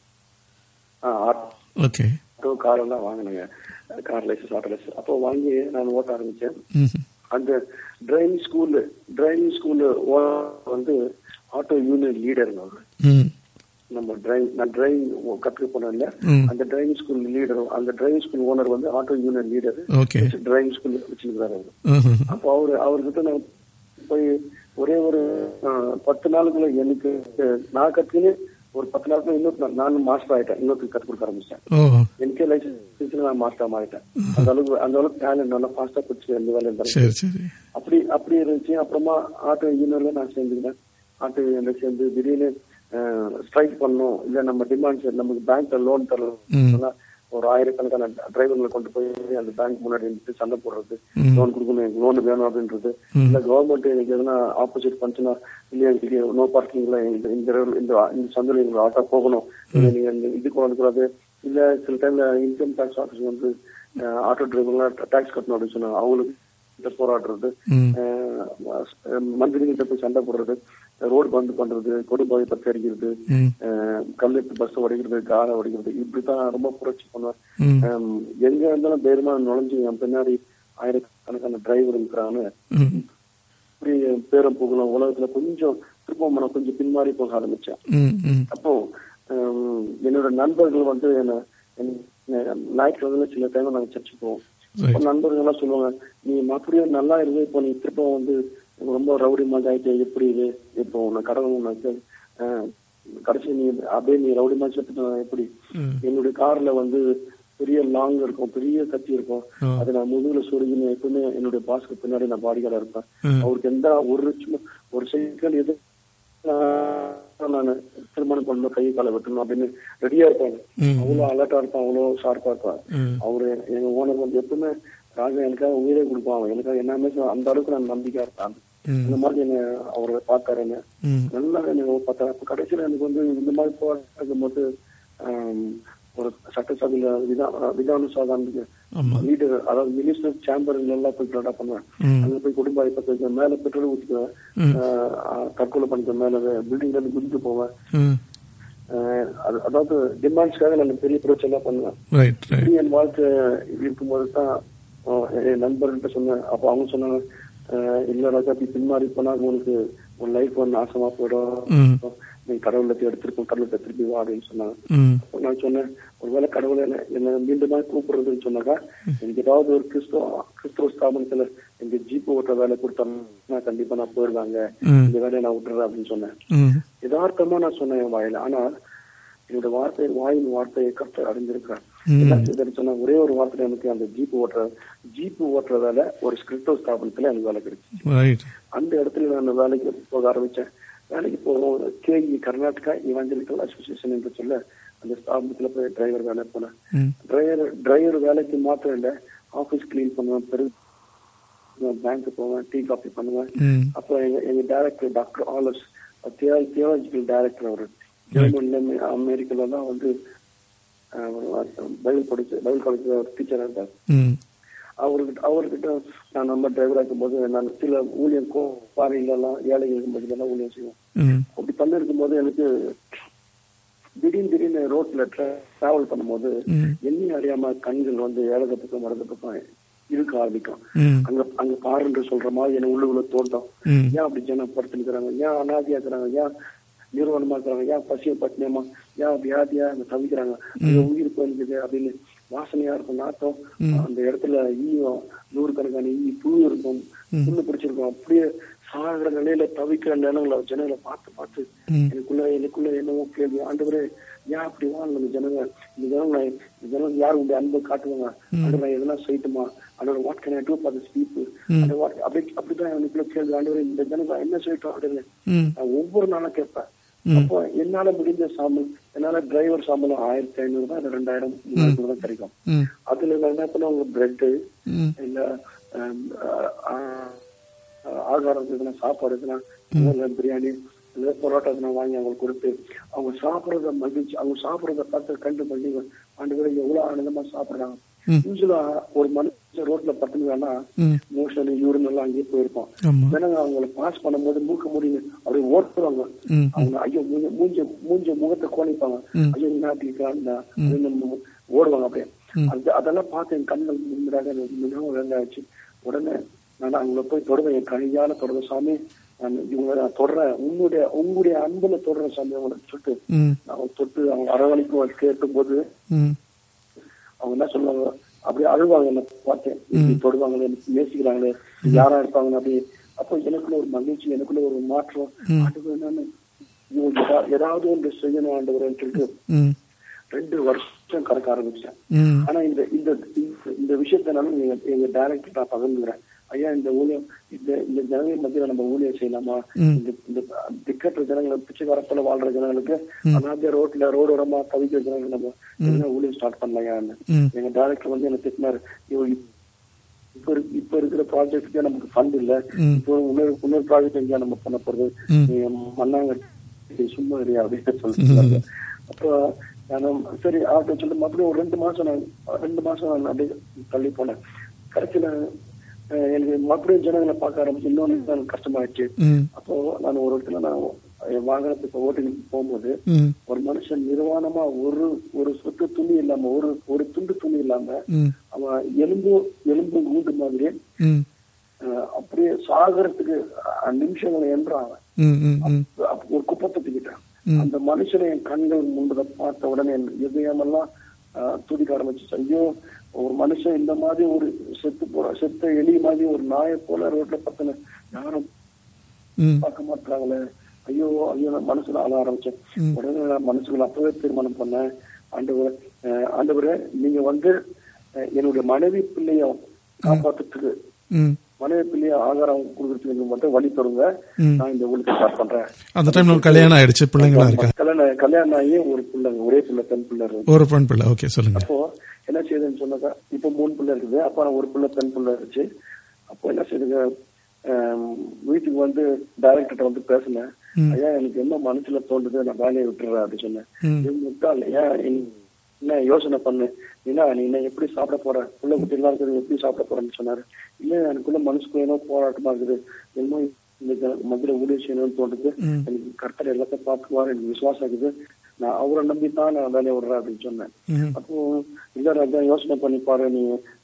ஆ ஆட்டோ ஓகே ஆட்டோ கார் எல்லாம் வாங்கினேங்க கார் லைசன்ஸ் ஆட்டோ லைசன்ஸ் அப்போ வாங்கி நான் ஓட்ட ஆரம்பிச்சேன் ம் அந்த டிரைவிங் ஸ்கூல் டிரைவிங் ஸ்கூல் வந்து ஆட்டோ யூனியன் லீடருங்க அவரு ம் நம்ம டிரைவ் நான் டிரைவிங் கற்றுக்க போனேன்ல ம். அந்த டிரைவிங் ஸ்கூல் லீடர் அந்த டிரைவிங் ஸ்கூல் ஓனர் வந்து auto union leader okay driving school வச்சிருக்காரு அவரு ம் அப்போ அவரு அவர்கிட்ட நான் போய் ஒரே ஒரு அஹ், பத்து நாளுக்குள்ள எனக்கு அஹ், நான் கத்துக்கின்னு ஒரு பத்து நாளுக்குள்ள இன்னொரு நான் நானும் மாஸ்டர் ஆயிட்டேன் இன்னொருத்தருக்கு கற்றுக் கொடுக்க ஆரம்பிச்சேன் ஓ எனக்கே லைசன்ஸ் நான் மாஸ்டர் ஆயிட்டேன் அந்த அளவுக்கு அந்த அளவுக்கு டேலண்ட் நல்லா ஃபாஸ்டா பிடிச்சி எந்த வேலையும் இருந்தாலும் சரி சரி அப்படி அப்படி இருந்துச்சு அப்புறமா ஆட்டோ இன்ஜினியர்ல நான் சேர்ந்துக்கிட்டேன் ஆட்டோ இன்ஜினியர் சேர்ந்து திடீர்னு ஸ்ட்ரைக் பண்ணணும் இல்ல நம்ம டிமாண்ட்ஸ் நமக்கு பேங்க்ல லோன் தரலாம் ஒரு ஆயிரக்கணக்கான டிரைவர்களை கொண்டு போய் அந்த பேங்க் முன்னாடி நின்று சண்டை போடுறது லோன் கொடுக்கணும் எனக்கு லோன் வேணும் அப்படின்றது இல்ல கவர்மெண்ட் எனக்கு எதனா ஆப்போசிட் பண்ணுச்சுன்னா இல்ல எங்களுக்கு நோ பார்க்கிங்ல இந்த இந்த road- இந்த இந்த சந்தையில எங்களுக்கு ஆட்டோ போகணும் இல்ல நீங்க இந்த இது கொண்டு வந்துக்கூடாது இல்ல சில டைம்ல இன்கம் டாக்ஸ் ஆஃபீஸ் வந்து ஆட்டோ டிரைவர்லாம் டாக்ஸ் கட்டணும் அப்படின்னு சொன்னாங்க அவங்களுக்கு கிட்ட போராடுறது ம் மந்திரி கிட்ட போய் சண்டை போடுறது ரோடு பந்து பண்றது கொடி போதை பத்தி அடிக்கிறது ம் அஹ், கல்லு பஸ் உடைக்கிறது காரை உடைக்கிறது இப்படித்தான் ரொம்ப புரட்சி பண்ணுவேன் ம் அஹ், எங்க இருந்தாலும் தைரியமா நுழைஞ்சு என் பின்னாடி ஆயிரக்கணக்கான டிரைவர் இருக்கிறான்னு ம் இப்படி பேரம் புகழும் உலகத்துல கொஞ்சம் திரும்ப நான் கொஞ்சம் பின்மாறி போக ஆரம்பிச்சேன் ம் ம் அப்போ ஹம், என்னோட நண்பர்கள் வந்து என்ன என்ன- ஞாயிற்றுக்கிழமை சில டைம் நாங்க சர்ச்சுக்கு போவோம் Right. அப்ப நண்பர்கள் எல்லாம் சொல்லுவாங்க நீ மறுபடியும் நல்லா இருந்து இப்போ நீ திரும்ப வந்து ரொம்ப ரவுடி மாதிரி ஆயிட்டு எப்படி இது இப்போ உன்னை கடவுள் உனக்கு அஹ், கடைசி நீ அப்படியே நீ ரவுடி மாதிரி செத்துட்டு எப்படி ம். என்னுடைய கார்ல வந்து பெரிய லாங் இருக்கும் பெரிய கத்தி இருக்கும் ஆ. அதை நான் முதுகுல சொருகின்னு எப்பவுமே என்னுடைய பாஸ்க்கு பின்னாடி நான் பாடிகாரா இருப்பேன் ம். அவருக்கு எந்த ஒரு சும்மா ஒரு செகண்ட் எது நான் திருமணம் பண்ணணும் கை காலை வெட்டணும் அப்படின்னு ரெடியா இருப்பாங்க ம். அவ்வளவு அலர்ட்டா இருப்பான் அவ்வளவு ஷார்ப்பா இருப்பான் ம். அவரு எங்க ஓனர் வந்து எப்பவுமே ராஜா எனக்காக உயிரே கொடுப்பான் அவன் எனக்காக எல்லாமே செய்வான். அந்த அளவுக்கு நான் நம்பிக்கையா இருப்பேன் ம். இந்த மாதிரி என்ன அவரை பார்த்தாரு என்ன ம் நல்லா எனக்கு பார்த்தாரு அப்ப கடைசியில எனக்கு வந்து இந்த மாதிரி போராட்டம் போது ஆம், ஒரு சட்டசபையில விதா விதானு சாதாரண ஆமா லீடர் அதாவது மினிஸ்டர் சேம்பர் எல்லாம் போய் கலடா பண்ணுவேன் ம். அங்க போய் குடும்ப பத்தி மேல பெட்ரோல் ஊத்திக்குவேன் ம். ஆஹ் தற்கொலை பண்ணிக்க மேல பில்டிங்ல இருந்து குதித்து போவேன் ம் ஆஹ் அது- அதாவது டிமாண்ட்ஸ்க்காக நான் பெரிய பிரச்சனை எல்லாம் பண்ணுவேன் ரைட் ரைட் இப்படி என் வாழ்க்கை இருக்கும்போது தான் ஆஹ் என் நண்பர்கிட்ட சொன்னேன் அப்ப அவங்க சொன்னாங்க ஆஹ் இல்ல ராஜா அப்படி பின்மாறி போனா உங்களுக்கு உன் லைஃப் வந்து நாசமா போயிடும் ம். நீ கடவுளை எடுத்திருக்கோம் கடவுளை திருப்பி வா அப்படின்னு சொன்னாங்க ம் அப்ப நான் சொன்னேன் ஒருவேளை கடவுளை என்ன என்ன மீண்டுமா கூப்பிடுறதுன்னு சொன்னாக்கா எனக்கு ஏதாவது ஒரு கிறிஸ்துவ கிறிஸ்துவ ஸ்தாபனத்துல எங்க ஜீப்பு ஓட்டுற வேலை கொடுத்தாங்கன்னா கண்டிப்பா நான் போயிடுவாங்க ம். இந்த வேலையை நான் விட்டுறேன் அப்படின்னு சொன்னேன் ம் யதார்த்தமா நான் சொன்னேன் என் வாயில ஆனா என்னோட வார்த்தை வாயின் வார்த்தையை கர்த்தர் அறிந்திருக்கிறார் ம். என்ன செய்தாரு சொன்னா ஒரே ஒரு வார்த்தை எனக்கு அந்த ஜீப்பு ஓட்டுற ஜீப்பு ஓட்டுற வேலை ஒரு கிறிஸ்தவ ஸ்தாபனத்துல எனக்கு வேலை கிடைச்சு ரைட் அந்த இடத்துல நான் வேலைக்கு போக ஆரம்பிச்சேன் வேலைக்கு போகும் கேஇ கர்நாடகா இவாஞ்சலிக்கல் அசோசியேஷன் என்று சொல்ல அந்த ஸ்தாபனத்துல போய் டிரைவர் வேலை போனேன் ம் டிரைவர் டிரைவர் வேலைக்கு மாத்திரம் இல்ல ஆபீஸ் கிளீன் பண்ணுவேன் பெரு பேங்க் போவேன் டீ காஃபி பண்ணுவேன் ம் அப்போ எங்க எங்க டைரக்டர் டாக்டர் ஆலஸ் தியாலஜிக்கல் டைரக்டர் அவர் ஜெர்மன்ல அமெரிக்கால தான் வந்து பைபிள் படிச்சு பைபிள் காலேஜ் ஒரு டீச்சரா இருந்தார் ம் அவர்கிட்ட அவர்கிட்ட நான் நம்ம டிரைவரா இருக்கும்போது நான் சில ஊழியம் கோ பாறையில எல்லாம் ஏழைகளுக்கு பதிலெல்லாம் ஊழியம் செய்வோம் ம் அப்படி பண்ணி இருக்கும்போது எனக்கு திடீர்னு திடீர்னு ரோட்ல டிராவல் பண்ணும்போது ம். என்னையும் அறியாம கண்கள் வந்து ஏழக பக்கம் வலது பக்கம் இருக்க ஆரம்பிக்கும் ம் அங்க அங்க பாருன்னு சொல்ற மாதிரி என்ன உள்ளுக்குள்ள தோட்டம் ம் ஏன் அப்படி ஜனம் படுத்துக்கிறாங்க ஏன் அனாதியா இருக்கிறாங்க ஏன் நிறுவனமா இருக்கிறாங்க ஏன் பசிய பட்டினியமா ஏன் வியாதியா அங்க தவிக்கிறாங்க அங்க உயிர் போயிருக்குது அப்படின்னு வாசனையா இருக்கும் நாட்டம் அந்த இடத்துல ஈயம் நூறுக்கணக்கான ஈ புழு இருக்கும் புண்ணு பிடிச்சிருக்கும் அப்படியே சாகிற நிலையில தவிக்கிற நிலங்களை ஜனங்களை பார்த்து பார்த்து ம். எனக்குள்ள எனக்குள்ள என்னவோ கேள்வி ஆண்டவரே ஏன் அப்படி வாங்க இந்த ஜனங்க இந்த ஜனங்க இந்த ஜனங்க யார் உங்க அன்பை காட்டுவாங்க ஆண்டவர் நான் எதனா செய்யட்டுமா ஆண்டவர் what can I do for this people அப்படி அப்படிதான் எனக்குள்ள கேள்வி ஆண்டவரே இந்த ஜனங்க என்ன செய்யட்டும் அப்படின்னு ம் நான் ஒவ்வொரு நாளும் கேட்பேன் அப்போ என்னால முடிஞ்ச சாம்பல் என்னால டிரைவர் சாம்பலம் ஆயிரத்தி ஐநூறு தான் இல்ல ரெண்டாயிரம் மூவாயிரம் தான் கிடைக்கும் ம் அதுல நான் என்ன பண்ணுவாங்க பிரெட் ம் இல்ல ஆம், ஆ- ஆ- ஆகாரம் இருக்குன்னா சாப்பாடு இருக்குன்னா இல்ல பிரியாணி இல்ல பரோட்டா இருக்குன்னா வாங்கி அவங்களுக்கு கொடுத்து அவங்க சாப்பிடுறத மகிழ்ச்சி அவங்க சாப்பிடுறத பார்த்து கண்டு பண்ணி ஆண்டு பேர் எவ்வளவு ஆனந்தமா சாப்பிடுறாங்க ம். யூஸ்வலா ஒரு மனுஷன் ரோட்ல பட்டுனா ம் மோஷன் யூரின் எல்லாம் அங்கேயே போயிருப்பான் ஆமா ஜனங்க அவங்கள பாஸ் பண்ணும்போது மூக்க முடியுங்க அப்படியே ஓட்டுவாங்க ம் அவங்க ஐயோ மூஞ்ச மூஞ்ச மூஞ்ச முகத்தை கோணிப்பாங்க ம். ஐயோ என்ன அப்படி இருக்காங்க அப்படின்னு நம்ம ஓடுவாங்க அப்படியே அது அதெல்லாம் பார்த்து என் கண்கள் முன்னாடி மிகவும் வெள்ளாச்சு உடனே நான் அவங்கள போய் தொடுவேன் என் கையால தொடர சாமி நான் இவங்களை நான் தொடறேன் உங்களுடைய உங்களுடைய அன்புல தொடர சாமி அவங்களை சொல்லிட்டு ம் நான் தொட்டு அவங்க அரவணைக்கும் கேட்டும் போது ம் அவங்க என்ன சொல்லுவாங்க அப்படியே அழுவாங்க என்ன பார்த்தேன் இப்படி தொடுவாங்களே எனக்கு நேசிக்கிறாங்களே யாரா இருப்பாங்க அப்படி அப்போ எனக்குள்ள ஒரு மகிழ்ச்சி எனக்குள்ள ஒரு மாற்றம் ஆண்டவர் என்னன்னு ஐயோ, ஏதா- ஏதாவது ஒன்று செய்யணும் ஆண்டவர்னு சொல்லிட்டு ம் ரெண்டு வருஷம் கடக்க ஆரம்பிச்சேன் ம் ஆனா இந்த இந்த இந்த- இந்த விஷயத்த நான் எங்க எங்க டைரக்டர் நான் பகிர்ந்துக்கிறேன் ஐயா இந்த ஊழியம் இந்த இந்த ஜனங்கள் மத்தியில நம்ம ஊழியம் செய்யலாமா ம். இந்த இந்த திக்கற்ற ஜனங்களை பிச்சைக்காரத்துல வாழ்ற ஜனங்களுக்கு அனாதிய ரோட்ல ரோடோரமா தவிக்கிற ஜனங்கள் நம்ம என்ன ஊழியம் ஸ்டார்ட் பண்ணலையான்னு ம். எங்க டைரக்டர் வந்து என்ன திட்டினாரு ஐயோ இப்- இப்ப இருக்கு- இப்ப இருக்கிற ப்ராஜெக்ட்டுக்கே நமக்கு ஃபண்ட் இல்ல ம். இப்போ இன்னொரு இன்னொரு ப்ராஜெக்ட் எங்கேயா நம்ம பண்ண போறது ம். நீ மண்ணாங்க சும்மா இல்லையா அப்படின்னு சொல்லிட்டு அப்போ நான் சரி அப்படின்னு சொல்லிட்டு மறுபடியும் ஒரு ரெண்டு மாசம் நான் ரெண்டு மாசம் நான் அப்படியே தள்ளி போனேன் கடைசியில அஹ், எனக்கு மறுபடியும் ஜனங்களை பார்க்க ஆரம்பிச்சு இன்னொன்னு தான் எனக்கு கஷ்டமாயிடுச்சு ம் அப்போ நான் ஒரு இடத்துல நான் என் வாகனத்துக்கு ஓட்டிட்டு போகும்போது ம் ஒரு மனுஷன் நிர்வாணமா ஒரு ஒரு சொட்டு துணி இல்லாம ஒரு ஒரு துண்டு துணி இல்லாம ம் அவன் எலும்பு எலும்பு கூண்டு மாதிரி ம் அஹ், அப்படியே சாகரத்துக்கு அஹ், நிமிஷங்களை என்றான் அவன் ம் ம் ம் அப்ப ஒரு குப்பை தூக்கிட்டான் அந்த மனுஷனை என் கண்கள் முன்பதை பார்த்த உடனே என் இதயமெல்லாம் ஆஹ், துடிக்க ஆரம்பிச்சு ஐயோ ஒரு மனுஷன் இந்த மாதிரி ஒரு செத்து போற செத்த எலி மாதிரி ஒரு நாயை போல ரோட்ல பத்தின யாரும் ம் பார்க்க மாட்டாங்களே ஐயோ ஐயோ நான் மனசுல ஆள ஆரம்பிச்சேன் உடனே நான் மனசுக்குள்ள அப்பவே தீர்மானம் பண்ணேன் ஆண்டவர் ஆண்டவரே நீங்க வந்து அஹ், என்னுடைய மனைவி பிள்ளைய காப்பாத்துறதுக்கு ம் மனைவி பிள்ளைய ஆகாரம் கொடுக்கறதுக்கு நீங்க மட்டும் வழி தருங்க ம். நான் இந்த ஊருக்கு ஸ்டார்ட் பண்றேன் அந்த டைம்ல ஒரு கல்யாணம் ஆயிடுச்சு பிள்ளைங்களா இருக்கா கல்யாணம் கல்யாணம் ஆகி ஒரு பிள்ளைங்க ஒரே பிள்ளை பெண் பிள்ளை இருக்கு ஒரு பெண் பிள்ளை ஓகே சொல்லுங்க அப்போ என்ன செய்யுதுன்னு சொன்னாக்கா இப்போ மூணு பிள்ளை இருக்குது அப்போ நான் ஒரு பிள்ளை பெண் பிள்ளை இருந்துச்சு அப்போ என்ன செய்யுதுங்க ஆம், வீட்டுக்கு வந்து டைரக்டர் வந்து பேசினேன் ஐயா எனக்கு என்ன மனசுல தோன்றுது நான் வேலையை விட்டுறேன் அப்படின்னு சொன்னேன் ம். இது முட்டாள் ஏன் நீ- என்ன யோசனை பண்ணு ஏன்னா நீ என்ன எப்படி சாப்பிட போற புள்ள குட்டி எல்லாம் இருக்குது எப்படி சாப்பிட போறேன்னு சொன்னாரு இல்ல எனக்குள்ள மனசுக்குள்ள ஏதோ போராட்டமா இருக்குது என்னமோ இந்த ஜன- மதுரை ஊழியர் செய்யணும்னு தோணுது எனக்கு கர்த்தர் எல்லாத்தையும் பார்த்துக்குவாரு எனக்கு விசுவாசம் இருக்குது நான் அவரை நம்பி தான் நான் வேலையை விடுறேன் அப்படின்னு சொன்னேன் ம் அப்போ இல்ல ராஜா யோசனை பண்ணி பாரு நீ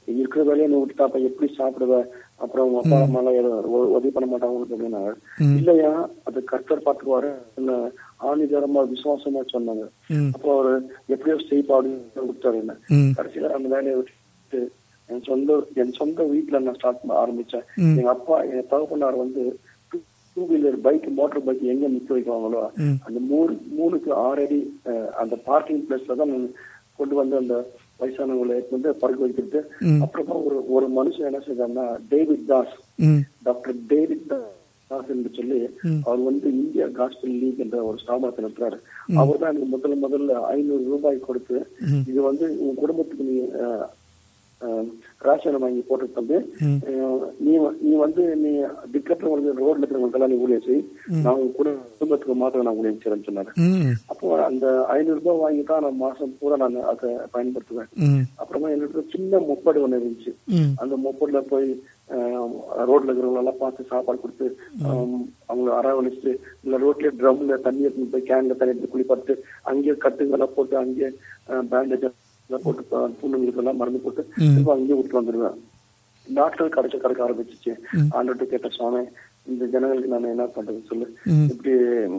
இருக்கிற வேலையை நீ விட்டுட்டா அப்ப எப்படி சாப்பிடுவ அப்புறம் உங்க அப்பா அம்மா எல்லாம் எதுவும் உ- உதவி பண்ண மாட்டாங்க உனக்கு அப்படின்னா இல்லையா அது கர்த்தர் பார்த்துக்குவாரு என்ன ஆணிதரமா விசுவாசமா சொன்னாங்க ம். அப்போ அவரு எப்படியோ செய்ப்பா அப்படின்னு விட்டாரு என்ன ம். கடைசியில அந்த வேலையை விட்டுட்டு என் சொந்த என் சொந்த வீட்டுல நான் ஸ்டார்ட் பண்ண ஆரம்பிச்சேன் ம். எங்க அப்பா என் தகப்பனார் வந்து two wheeler bike motor bike எங்க நிக்க வைக்குவாங்களோ ம். அந்த மூணு மூணுக்கு ஆறு அடி அஹ், அந்த பார்க்கிங் பிளேஸ்ல தான் நான் கொண்டு வந்து அந்த வயசானவங்களை எடுத்து வந்து பறக்க வைக்கிறது ம். அப்புறமா ஒரு ஒரு மனுஷன் என்ன செய்தாருன்னா டேவிட் தாஸ் ம் டாக்டர் டேவிட் தாஸ் என்று சொல்லி அவர் வந்து இந்தியா காஸ்பிள் லீக் என்ற ஒரு ஸ்தாபனத்தை நடத்துறாரு அவர் தான் எனக்கு முதல்ல முதல்ல ஐநூறு ரூபாய் கொடுத்து இது வந்து உன் குடும்பத்துக்கு நீ அஹ், அஹ், ரேஷன் வாங்கி போட்டு தந்து அஹ், நீ வ- நீ வந்து நீ திக்கத்துல வந்து ரோட்ல இருக்கிறவங்களுக்கெல்லாம் நீ ஊழியம் செய் நான் உன் குடும்பத்துக்கு மாத்திரம் நான் ஊழியம் செய்யறேன்னு சொன்னாரு ம் அப்போ அந்த ஐநூறு ரூபாய் வாங்கி தான் நான் மாசம் பூரா நான் அதை பயன்படுத்துவேன் ம் அப்புறமா என்னோட சின்ன முப்படு ஒண்ணு இருந்துச்சு ம் அந்த முப்படுல போய் ஆஹ், ரோட்ல இருக்கிறவங்க எல்லாம் பார்த்து சாப்பாடு கொடுத்து ஆஹ், அவங்கள அரவணைச்சு இல்ல ரோட்லயே ட்ரம்ல தண்ணி எடுத்து போய் கேன்ல தண்ணி எடுத்து குளிப்பாட்டு அங்கேயே கட்டுங்கெல்லாம் போட்டு அங்கேயே பேண்டேஜ் எல்லாம் போட்டு ப- புண்ணுங்களுக்கு எல்லாம் மருந்து போட்டு திரும்ப அங்கேயே விட்டு வந்துடுவேன் நாட்கள் கிடைச்ச கிடைக்க ஆரம்பிச்சிச்சு ஆண்டோட்டு கேட்ட சுவாமி இந்த ஜனங்களுக்கு நான் என்ன பண்றது சொல்லு இப்படி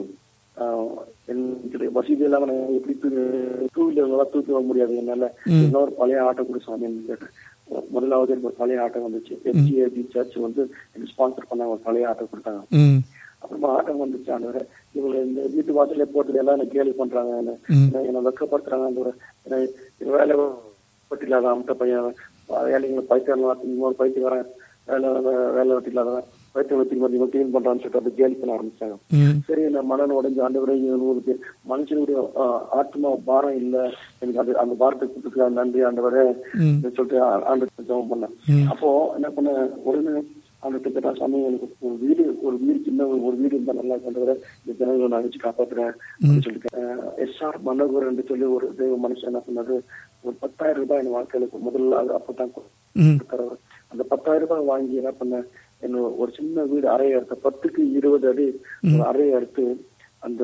ஆஹ், எனக்கு வசதி இல்லாம நான் எப்படி டூ வீலர் தூக்கி வர முடியாது என்னால இன்னொரு பழைய ஆட்டோ கூட சுவாமின்னு கேட்டேன் முதலாவது எனக்கு ஒரு பழைய ஆட்டோ வந்துச்சு எஃப்ஜிஏபி சர்ச் வந்து எனக்கு ஸ்பான்சர் பண்ண ஒரு பழைய ஆட்டோ கொடுத்தாங்க ம் அப்புறமா ஆட்டம் வந்துச்சு ஆண்டவரே இவங்க இந்த வீட்டு வாசல்ல போட்டு எல்லாம் என்ன கேலி பண்றாங்க என்ன என்ன வெக்கப்படுத்துறாங்க ஆண்டவரே என்ன இது வேலை வெட்டி இல்லாத அமத்த பையன் வேலைங்களை பைத்தியம் இன்னொரு பைத்தியக்காரன் வேலை வேலை வெட்டி இல்லாதவன் பைத்தியம் வெட்டி மாதிரி இவன் கிளீன் பண்றான்னு சொல்லிட்டு அப்படி கேலி பண்ண ஆரம்பிச்சாங்க ம் சரி நான் மனன் உடைஞ்சு ஆண்டவரே இவங்களுக்கு மனுஷனுடைய ஆஹ், ஆத்மா பாரம் இல்ல எனக்கு அது அந்த பாரத்தை கொடுத்துருக்க நன்றி ஆண்டவரே அப்படின்னு சொல்லிட்டு ஆண்டு ஜெபம் பண்ணேன் அப்போ என்ன பண்ண உடனே ஆண்டு கேட்டா சாமி எனக்கு ஒரு வீடு ஒரு வீடு சின்ன ஒரு ஒரு வீடு இருந்தா நல்லா கொண்டவரை இந்த ஜனங்களை நான் வச்சு காப்பாத்துறேன் அப்படின்னு சொல்லிட்டு எஸ் ஆர் மன்னகூர் என்று சொல்லி ஒரு தெய்வ மனுஷன் என்ன பண்ணாரு ஒரு பத்தாயிரம் ரூபாய் என் வாழ்க்கையில முதல்ல அது அப்பதான் ம் கொடுத்தாரு அந்த பத்தாயிரம் ரூபாய் வாங்கி என்ன பண்ண என்ன ஒரு சின்ன வீடு அறையை எடுத்த பத்துக்கு இருபது அடி ஒரு அறையை எடுத்து அந்த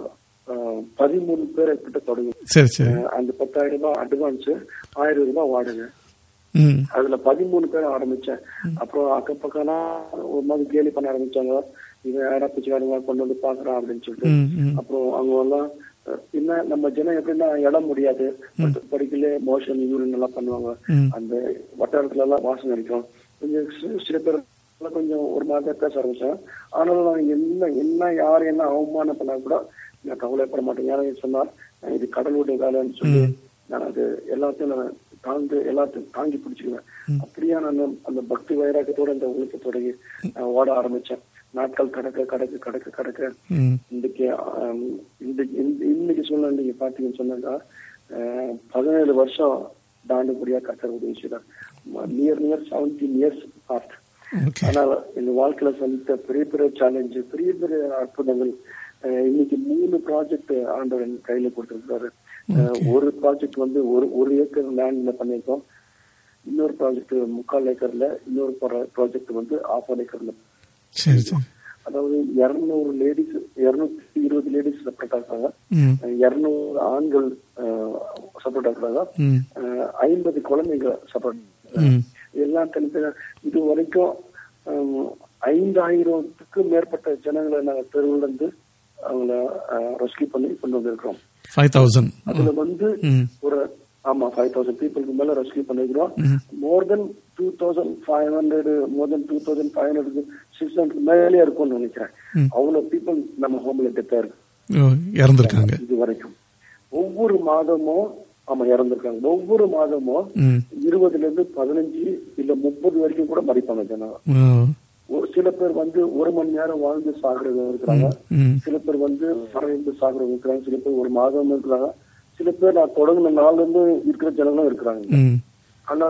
ஆஹ், பதிமூணு பேரை கிட்ட தொடங்கி சரி சரி ஆஹ், அந்த பத்தாயிரம் ரூபாய் அட்வான்ஸ் ஆயிரம் ரூபாய் வாடகை ம் அதுல பதிமூணு பேர் ஆரம்பிச்சேன் அப்புறம் அக்கம் பக்கம்லாம் ஒரு மாதிரி கேலி பண்ண ஆரம்பிச்சாங்க இவன் யாரா பிச்சைக்காரங்க கொண்டு வந்து பாக்குறான் அப்படின்னு சொல்லிட்டு ம் ம் அப்புறம் அவங்க எல்லாம் அஹ், என்ன நம்ம ஜனம் எப்படின்னா இடம் முடியாது படிக்கல மோஷன் யூரின் எல்லாம் பண்ணுவாங்க ம். அந்த வட்டாரத்துல எல்லாம் வாசனை அடிக்கும் கொஞ்சம் சி- சில பேர் எல்லாம் கொஞ்சம் ஒரு மாதிரி பேச ஆரம்பிச்சேன் ஆனாலும் நான் என்ன என்ன யார் என்ன அவமானம் பண்ணா கூட நான் கவலைப்பட மாட்டேன் ஏன்னா சொன்னார் அஹ், இது கடவுளுடைய வேலைன்னு சொல்லி நான் அது எல்லாத்தையும் நான் தாழ்ந்து எல்லாத்தையும் தாங்கி பிடிச்சிக்குவேன் அப்படியே நான் அந்த பக்தி வைராக்கத்தோட இந்த உழைக்க தொடங்கி நான் ஓட ஆரம்பிச்சேன் நாட்கள் கடக்க கடக்க கடக்க கடக்க ம் இன்னைக்கு ஆம், இன்னைக்கு இந்த- இன்னைக்கு சூழ்நிலை நீங்க பாத்தீங்கன்னு சொன்னாக்கா அஹ், பதினேழு வருஷம் தாண்டபடியா கத்தர் உதவி செய்தார் near near seventeen years part okay ஆனால் இந்த வாழ்க்கையில சந்தித்த பெரிய பெரிய சேலஞ்சு பெரிய பெரிய அற்புதங்கள் அஹ், இன்னைக்கு மூணு ப்ராஜெக்ட் ஆண்டவர் என் கையில கொடுத்திருக்காரு அஹ், ஒரு ப்ராஜெக்ட் வந்து ஒரு ஒரு ஏக்கர் லேண்ட்ல பண்ணியிருக்கோம் இன்னொரு ப்ராஜெக்ட் முக்கால் ஏக்கர்ல இன்னொரு ப்ராஜெக்ட் வந்து ஆஃப் ஏக்கர்ல சரி சரி அதாவது இருநூறு லேடிஸ் இருநூத்தி இருபது லேடிஸ் செப்பரேட் ஆகுறாங்க ம் இருநூறு ஆண்கள் செப்பரேட் ஆகுறாங்க ம் அஹ், ஐம்பது குழந்தைங்க செப்பரேட் ம் எல்லாம் தனித்தனி இது வரைக்கும் ஹம், ஐந்தாயிரத்துக்கும் மேற்பட்ட ஜனங்களை நாங்க தெருவுல இருந்து அவங்கள ரெஸ்கியூ பண்ணி கொண்டு வந்திருக்கிறோம் ஃபைவ் தௌசண்ட் அதுல வந்து ம் ஒரு ஆமா ஃபைவ் தௌசண்ட் பீப்புளுக்கு மேல ரெஸ்கியூ பண்ணிருக்கிறோம் more than two thousand five hundred more than two thousand five hundred six hundred மேலே இருக்கும்னு நினைக்கிறேன் அவ்வளவு பீப்புள் நம்ம ஹோம்ல டெத்தா இருக்கு ஓ இறந்துருக்காங்க இது வரைக்கும் ஒவ்வொரு மாதமும் ஆமா இறந்திருக்காங்க ஒவ்வொரு மாதமும் ம் இருபதுல இருந்து பதினஞ்சு இல்ல முப்பது வரைக்கும் கூட மறிப்பாங்க ஜனம் ஓ ஒரு சில பேர் வந்து ஒரு மணி நேரம் வாழ்ந்து சாகுறவங்க இருக்கிறாங்க ம் சில பேர் வந்து மறைந்து சாகுறவங்க இருக்கிறாங்க சில பேர் ஒரு மாதம் இருக்கிறாங்க சில பேர் நான் தொடங்கின நாள்ல இருந்து இருக்கிற ஜனங்களும் இருக்கிறாங்க ம் ஆனா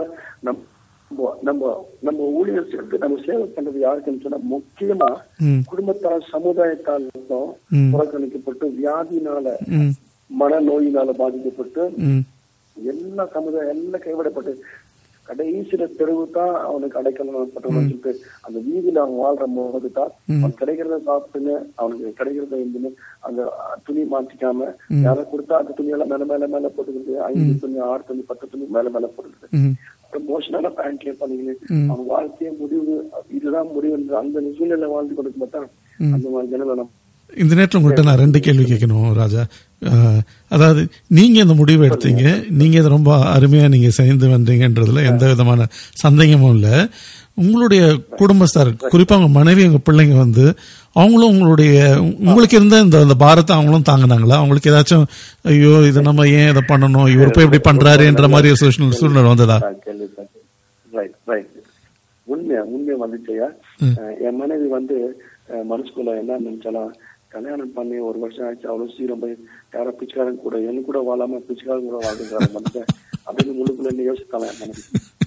நம்ம நம்ம நம்ம ஊழியர் சேர்த்து நம்ம சேவை பண்றது யாருக்குன்னு சொன்னா முக்கியமா ம் குடும்பத்தால் சமுதாயத்தால் ம். புறக்கணிக்கப்பட்டு வியாதினால ம் மனநோயினால பாதிக்கப்பட்டு ம் எல்லா சமுதாயம் எல்லாம் கைவிடப்பட்டு கடைசியில தெருவு தான் அவனுக்கு அடைக்கலம் பட்டவன் சொல்லிட்டு அந்த வீதியில அவன் வாழ்ற போது தான் அவன் கிடைக்கிறத சாப்பிட்டுன்னு அவனுக்கு கிடைக்கிறத இருந்துன்னு அந்த துணி மாத்திக்காம யாரை கொடுத்தா அந்த துணியெல்லாம் மேல மேல மேல போட்டுக்கிட்டு ஐந்து துணி ஆறு துணி பத்து துணி மேல மேல போட்டுக்கிட்டு ம் மோஷனான பேண்ட்லயே பண்ணிக்கின்னு அவன் வாழ்க்கைய முடிவு இதுதான் முடிவு என்று அந்த சூழ்நிலை வாழ்ந்து கொடுக்கும் பார்த்தா அந்த மாதிரி ஜனங்களை நம்ம இந்த நேரத்தில் உங்கள்கிட்ட நான் ரெண்டு கேள்வி கேட்கணும் ராஜா அஹ், அதாவது நீங்க இந்த முடிவு எடுத்தீங்க நீங்க இதை ரொம்ப அருமையா நீங்க சேர்ந்து வந்தீங்கன்றதுல எந்த விதமான சந்தேகமும் இல்லை உங்களுடைய குடும்பஸ்தார் குறிப்பா உங்க மனைவி உங்க பிள்ளைங்க வந்து அவங்களும் உங்களுடைய உங்களுக்கு இருந்த இந்த அந்த பாரத்தை அவங்களும் தாங்கினாங்களா அவங்களுக்கு ஏதாச்சும் ஐயோ இது நம்ம ஏன் இதை பண்ணணும் இவர் போய் இப்படி பண்றாருன்ற மாதிரி ஒரு சூழ்நிலை சூழ்நிலை வந்ததா கேள்விப்பட்டேன் ரைட் ரைட் உண்மை உண்மை வந்துச்சையா அஹ் என் மனைவி வந்து அஹ் மனசுக்குள்ள என்ன நினைச்சாலும் கல்யாணம் பண்ணி ஒரு வருஷம் ஆச்சு அவ்வளவு சீக்கிரம் போய் யாரோ பிச்சைக்காரன் கூட என் கூட வாழாம பிச்சைக்காரன் கூட வாழ்ந்துக்கிறாங்க மனுஷன் அப்படின்னு முழுக்குள்ள என்ன யோசிக்கலாம் என் மனைவி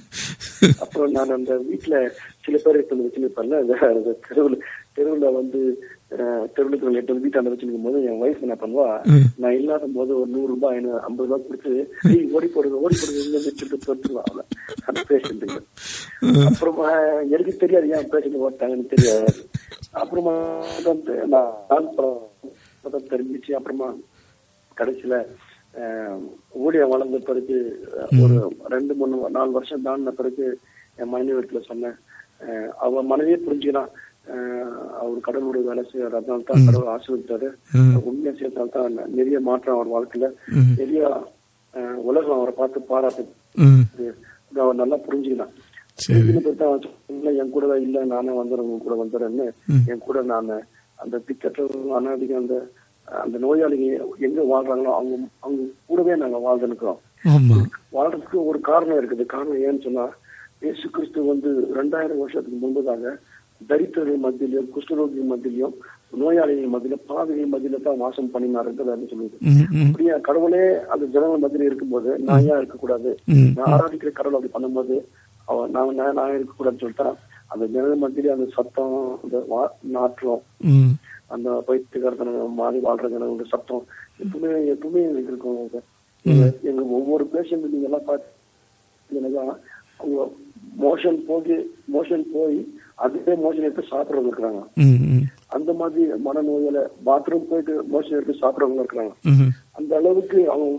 அப்புறம் நான் அந்த வீட்டுல சில பேர் எடுத்து வச்சுருப்பேன்ல அந்த தெருவுல தெருவுல வந்து அஹ், தெருவுல ஒரு எட்டு வீட்டாண்ட வச்சிருக்கும் போது என் ஒய்ஃப் என்ன பண்ணுவா நான் இல்லாத போது ஒரு நூறு ரூபாய் ஐநூறு ஐம்பது ரூபாய் கொடுத்து "ஏய், ஓடி போடுங்க ஓடி போடுங்க இங்க இருந்து சொல்லிட்டு தொட்டுருவா அவளை அந்த பேஷண்ட்டுங்க அப்புறமா எனக்கு தெரியாது ஏன் பேஷண்ட் ஓட்டாங்கன்னு தெரியாது அப்புறமா வந்து நான் நான் அப்புறம் தெரிஞ்சிச்சு அப்புறமா கடைசியில அஹ், ஊழியம் வளர்ந்த பிறகு அஹ், ஒரு ரெண்டு மூணு நாலு வருஷம் தாண்டின பிறகு என் மனைவி வீட்டுல சொன்னேன் அஹ், அவ மனைவியே புரிஞ்சுக்கிறான் அஹ், அவர் கடவுளுடைய வேலை செய்யறாரு அதனால தான் கடவுள் ஆசீர்வதித்தாரு உண்மையை செய்யறதால தான் நிறைய மாற்றம் அவர் வாழ்க்கையில நிறைய அஹ், உலகம் அவரை பார்த்து பாராட்டு ம், அவர் நல்லா புரிஞ்சுக்கிறான் சரி புரிஞ்சுக்கிட்டு பார்த்தா அவன் சொன்னான், என் கூட தான் இல்ல நானே வந்துடுறேன் உங்க கூட வந்துடுறேன்னு என் கூட நான் அந்த திக்கற்ற அனாதிக அந்த அந்த நோயாளிங்க எங்க வாழ்றாங்களோ அவங்க அவங்க கூடவே நாங்க வாழ்ந்துருக்கிறோம் ஆமா வாழ்றதுக்கு ஒரு காரணம் இருக்குது காரணம் ஏன்னு சொன்னா இயேசு கிறிஸ்து வந்து ரெண்டாயிரம் வருஷத்துக்கு முன்பதாக தரித்திரர்கள் மத்தியிலும் குஷ்டரோகிகள் மத்தியிலும் நோயாளிகள் மத்தியில பாவிகள் மத்தியில தான் வாசம் பண்ணினாருன்னு சொல்லுது ம், ம், அப்படியா கடவுளே அந்த ஜனங்கள் மத்தியில இருக்கும்போது நான் ஏன் இருக்கக்கூடாது ம். நான் ஆராதிக்கிற கடவுள் அப்படி பண்ணும்போது அவன் நான் நான் நான் இருக்கக்கூடாதுன்னு சொல்லிட்டா அந்த ஜனங்கள் மத்தியில அந்த சத்தம் அந்த வா- நாற்றம் ம், அந்த பைத்தியக்காரத்தன மாறி வாழ்ற ஜனங்களோட சத்தம் எப்பவுமே எப்பவுமே எங்களுக்கு இருக்கும் அது. எங்க- எங்க ஒவ்வொரு பேஷண்ட் நீங்க எல்லாம் பார்த்தீங்கன்னா அவங்க மோஷன் போய் மோஷன் போய் அதுவே மோஷன் எடுத்து சாப்பிடுறவங்க இருக்கிறாங்க ம், ம், அந்த மாதிரி மனநோயில பாத்ரூம் போயிட்டு மோஷன் எடுத்து சாப்பிடுறவங்க இருக்கிறாங்க ம், அந்த அளவுக்கு